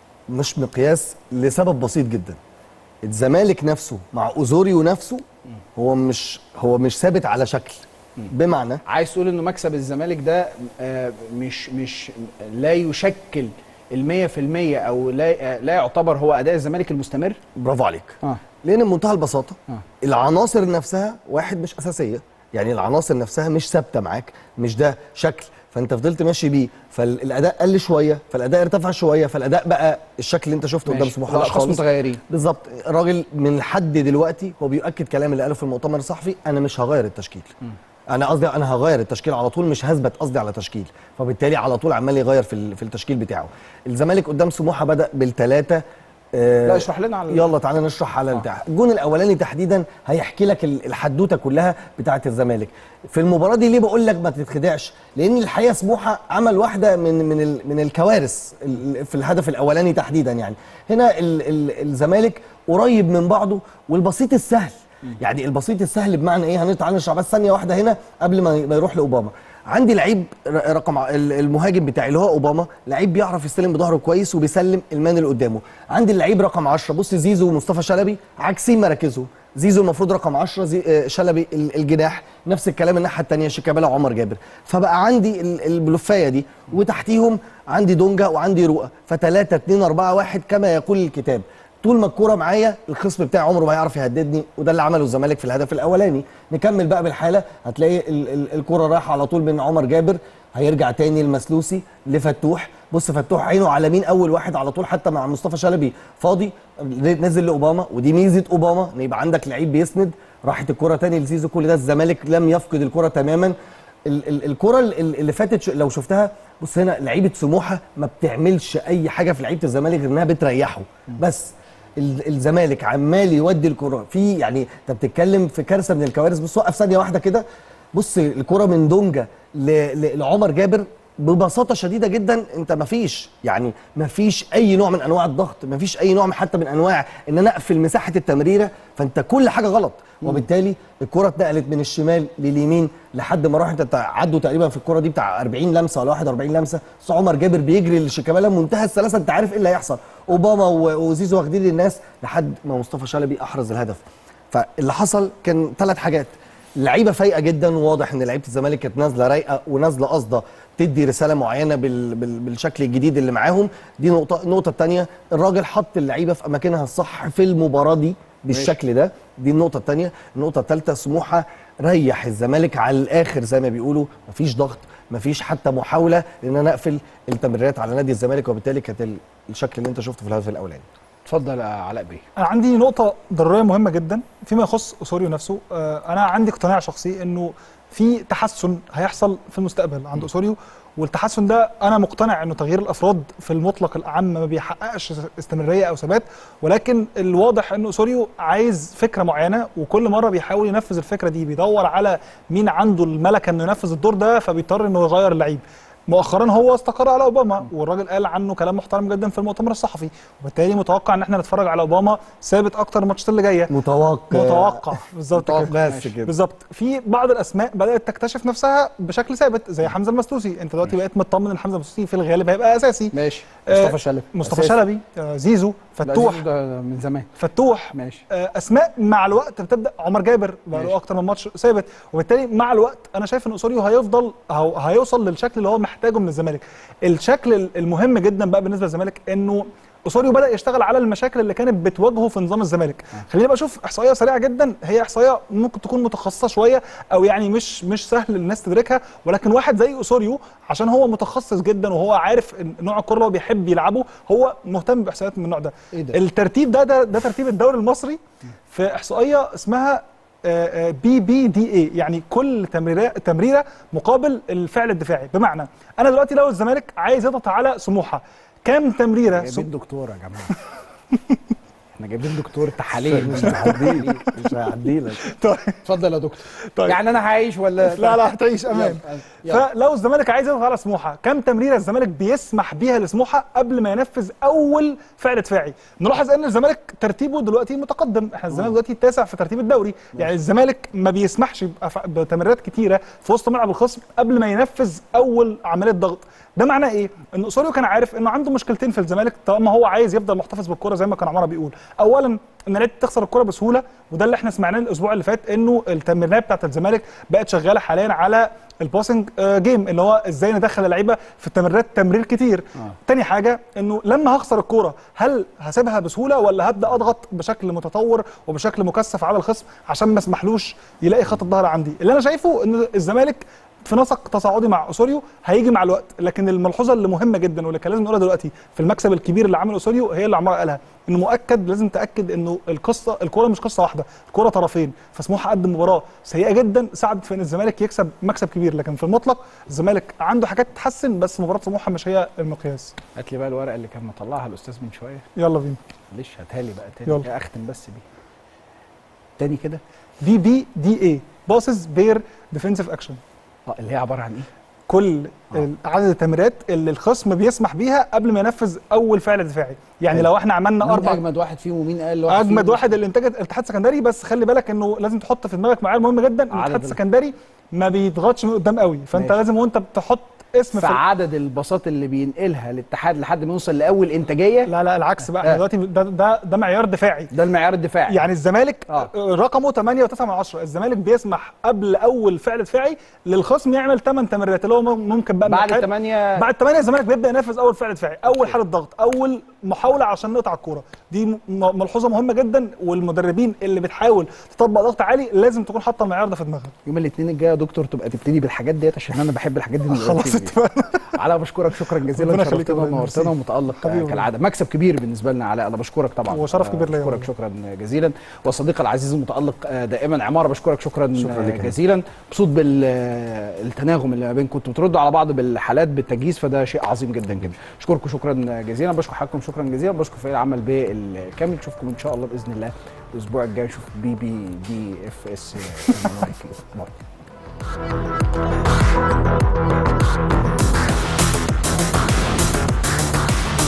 مش مقياس لسبب بسيط جدا الزمالك نفسه مع اوزوريو نفسه هو مش هو مش ثابت على شكل بمعنى عايز تقول انه مكسب الزمالك ده آه، مش مش لا يشكل ال 100% او لا آه، لا يعتبر هو اداء الزمالك المستمر برافو عليك اه لان بمنتهى البساطه آه. العناصر نفسها واحد مش اساسيه يعني العناصر نفسها مش ثابته معاك مش ده شكل فانت فضلت ماشي بيه فالاداء قل شويه فالاداء ارتفع شويه فالاداء بقى الشكل اللي انت شفته قدام ماشي. سموحه لا الاشخاص خالص متغيرين بالظبط الراجل من لحد دلوقتي هو بيؤكد كلام اللي قاله في المؤتمر الصحفي انا مش هغير التشكيل انا قصدي انا هغير التشكيل على طول مش هثبت قصدي على تشكيل فبالتالي على طول عمال يغير في ال- في التشكيل بتاعه الزمالك قدام سموحه بدا بالثلاثه آه لا اشرح لنا على يلا تعالى نشرح على البتاع الجون الاولاني تحديدا هيحكي لك ال- الحدوته كلها بتاعه الزمالك في المباراه دي ليه بقول لك ما تتخدعش لان الحقيقه سموحه عمل واحده من من ال- من الكوارث ال- في الهدف الاولاني تحديدا يعني هنا ال ال الزمالك قريب من بعضه والبسيط السهل يعني البسيط السهل بمعنى ايه هنطلع نشرح بس ثانيه واحده هنا قبل ما ما يروح لاوباما عندي لعيب ر- رقم ع- ال- المهاجم بتاعي اللي هو اوباما لعيب بيعرف يستلم بظهره كويس وبيسلم المان اللي قدامه عندي اللعيب رقم 10 بص زيزو ومصطفى شلبي عكسين مراكزهم زيزو المفروض رقم 10 زي آه، شلبي ال- الجناح نفس الكلام الناحيه الثانيه شيكابالا وعمر جابر فبقى عندي ال- البلوفايه دي وتحتيهم عندي دونجا وعندي رؤى فثلاثة 2 4 1 كما يقول الكتاب طول ما الكوره معايا الخصم بتاعي عمره ما هيعرف يهددني وده اللي عمله الزمالك في الهدف الاولاني نكمل بقى بالحاله هتلاقي ال- ال- الكوره رايحه على طول من عمر جابر هيرجع تاني المسلوسي لفتوح بص فتوح عينه على مين اول واحد على طول حتى مع مصطفى شلبي فاضي نزل لاوباما ودي ميزه اوباما ان يبقى عندك لعيب بيسند راحت الكره تاني لزيزو كل ده الزمالك لم يفقد الكره تماما ال- ال- الكره ال- ال- اللي فاتت ش- لو شفتها بص هنا لعيبه سموحه ما بتعملش اي حاجه في لعيبه الزمالك غير انها بتريحه بس ال- الزمالك عمال يودي الكره في يعني انت بتتكلم في كارثه من الكوارث بص وقف ثانيه واحده كده بص الكره من دونجا ل- ل- لعمر جابر ببساطه شديده جدا انت مفيش يعني مفيش اي نوع من انواع الضغط مفيش اي نوع حتى من انواع ان انا اقفل مساحه التمريره فانت كل حاجه غلط وبالتالي الكره اتنقلت من الشمال لليمين لحد ما راحت عدوا تقريبا في الكره دي بتاع 40 لمسه ولا 41 لمسه بس عمر جابر بيجري لشيكابالا منتهى السلاسه انت عارف ايه اللي هيحصل اوباما و- وزيزو واخدين للناس لحد ما مصطفى شلبي احرز الهدف فاللي حصل كان ثلاث حاجات لعيبه فايقه جدا وواضح ان لعيبه الزمالك كانت نازله رايقه ونازله قاصده تدي رساله معينه بال... بال... بالشكل الجديد اللي معاهم دي نقطه النقطه الثانيه الراجل حط اللعيبه في اماكنها الصح في المباراه دي بالشكل ده دي النقطه الثانيه النقطه الثالثه سموحه ريح الزمالك على الاخر زي ما بيقولوا مفيش ضغط مفيش حتى محاوله ان انا اقفل التمريرات على نادي الزمالك وبالتالي كانت ال- الشكل اللي انت شفته في الهدف الاولاني اتفضل يا علاء بيه انا عندي نقطه ضروريه مهمه جدا فيما يخص اسوريو نفسه آه، انا عندي اقتناع شخصي انه في تحسن هيحصل في المستقبل عند اسوريو والتحسن ده انا مقتنع انه تغيير الافراد في المطلق الاعم ما بيحققش استمراريه او ثبات ولكن الواضح انه سوريو عايز فكره معينه وكل مره بيحاول ينفذ الفكره دي بيدور على مين عنده الملكه انه ينفذ الدور ده فبيضطر انه يغير اللعيب مؤخرا هو استقر على اوباما والراجل قال عنه كلام محترم جدا في المؤتمر الصحفي وبالتالي متوقع ان احنا نتفرج على اوباما ثابت اكتر الماتشات اللي جايه متوقع متوقع بالظبط كده بس كده بالظبط في بعض الاسماء بدات تكتشف نفسها بشكل ثابت زي حمزه المستوسي انت دلوقتي بقيت مطمن ان حمزه المستوسي في الغالب هيبقى اساسي ماشي آه، مصطفى شلبي مصطفى أساسي. شلبي آه، زيزو لا، فتوح زيزو ده من زمان فتوح ماشي آه، اسماء مع الوقت بتبدا عمر جابر بقى له ماشي. اكتر من ماتش ثابت وبالتالي مع الوقت انا شايف ان اسوريو هيفضل أو هيوصل للشكل اللي هو محتاجه من الزمالك الشكل المهم جدا بقى بالنسبه للزمالك انه اسوريو بدا يشتغل على المشاكل اللي كانت بتواجهه في نظام الزمالك خلينا بقى اشوف احصائيه سريعه جدا هي احصائيه ممكن تكون متخصصه شويه او يعني مش مش سهل الناس تدركها ولكن واحد زي اسوريو عشان هو متخصص جدا وهو عارف إن نوع الكره اللي هو بيحب يلعبه هو مهتم باحصائيات من النوع ده إيه ده؟ الترتيب ده ده, ده ترتيب الدوري المصري في احصائيه اسمها بي بي دي اي يعني كل تمريره تمريره مقابل الفعل الدفاعي بمعنى انا دلوقتي لو الزمالك عايز يضغط على سموحه كام تمريره جايبين دكتور يا جماعه احنا جايبين دكتور تحاليل مش هعديلك مش هعديلك طيب اتفضل يا دكتور طيب. يعني انا هعيش ولا لا لا هتعيش امان يلا. فلو الزمالك عايز يضغط على سموحه كم تمريره الزمالك بيسمح بيها لسموحه قبل ما ينفذ اول فعل دفاعي نلاحظ ان الزمالك ترتيبه دلوقتي متقدم احنا الزمالك دلوقتي التاسع في ترتيب الدوري يعني الزمالك ما بيسمحش بأف- بتمريرات كتيره في وسط ملعب الخصم قبل ما ينفذ اول عمليه ضغط ده معناه ايه ان اسوريو كان عارف انه عنده مشكلتين في الزمالك طالما هو عايز يفضل محتفظ بالكره زي ما كان عماره بيقول اولا ان لعيبه تخسر الكره بسهوله وده اللي احنا سمعناه الاسبوع اللي فات انه التمرينات بتاعت الزمالك بقت شغاله حاليا على الباسنج آه، جيم اللي هو ازاي ندخل اللعيبه في التمريرات تمرير كتير آه. تاني حاجه انه لما هخسر الكوره هل هسيبها بسهوله ولا هبدا اضغط بشكل متطور وبشكل مكثف على الخصم عشان ما اسمحلوش يلاقي خط الظهر عندي اللي انا شايفه ان الزمالك في نسق تصاعدي مع اسوريو هيجي مع الوقت لكن الملحوظه اللي مهمه جدا واللي كان لازم نقولها دلوقتي في المكسب الكبير اللي عمله اسوريو هي اللي عماره قالها انه مؤكد لازم تاكد انه القصه الكوره مش قصه واحده الكوره طرفين فسموحه قدم مباراه سيئه جدا ساعدت في ان الزمالك يكسب مكسب كبير لكن في المطلق الزمالك عنده حاجات تتحسن بس مباراه سموحه مش هي المقياس هات لي بقى الورقه اللي كان مطلعها الاستاذ من شويه يلا بينا معلش هاتها لي بقى تاني يلا. اختم بس بيه تاني كده بي بي دي اي باسز بير ديفنسيف اكشن اه اللي هي عباره عن ايه كل عدد التمريرات اللي الخصم بيسمح بيها قبل ما ينفذ اول فعل دفاعي يعني لو احنا عملنا مين اربع اجمد واحد فيهم ومين اقل واحد اجمد فيهم؟ واحد الانتاج الاتحاد السكندري بس خلي بالك انه لازم تحط في دماغك معايير مهمه جدا ان عدد الاتحاد ال- السكندري ما بيضغطش من قدام قوي فانت ماشي. لازم وانت بتحط اسم في في عدد الباصات اللي بينقلها الاتحاد لحد ما يوصل لاول انتاجيه لا لا العكس بقى احنا آه. دلوقتي ده ده ده معيار دفاعي ده المعيار الدفاعي يعني الزمالك آه. رقمه 8 و9 من 10 الزمالك بيسمح قبل اول فعل دفاعي للخصم يعمل 8 تمريرات اللي هو ممكن بقى من بعد الحال- الثمانيه بعد 8 الزمالك بيبدا ينفذ اول فعل دفاعي اول حاله ضغط اول محاوله عشان نقطع الكوره دي م- ملحوظه مهمه جدا والمدربين اللي بتحاول تطبق ضغط عالي لازم تكون حاطه المعيار ده في دماغها يوم الاثنين الجاي يا دكتور تبقى تبتدي بالحاجات ديت عشان انا بحب الحاجات دي من خلاص دلوقتي. اتفقنا علاء بشكرك شكرا جزيلا ربنا يخليك يا شرفتنا إبراهيم، ونورتنا ميرسي. ومتالق حبيبي آه، كالعاده مكسب كبير بالنسبه لنا علاء انا بشكرك طبعا وشرف كبير ليا بشكرك والله. شكرا جزيلا وصديقي العزيز المتالق آه، دائما عماره بشكرك شكرا, شكراً آه، لك. جزيلا مبسوط بالتناغم اللي ما بينكم كنتوا بتردوا على بعض بالحالات بالتجهيز فده شيء عظيم جدا جدا اشكركم شكرا جزيلا بشكر حضراتكم شكرا جزيلا بشكر فريق العمل بالكامل نشوفكم ان شاء الله باذن الله الاسبوع الجاي نشوف بي بي دي اف اس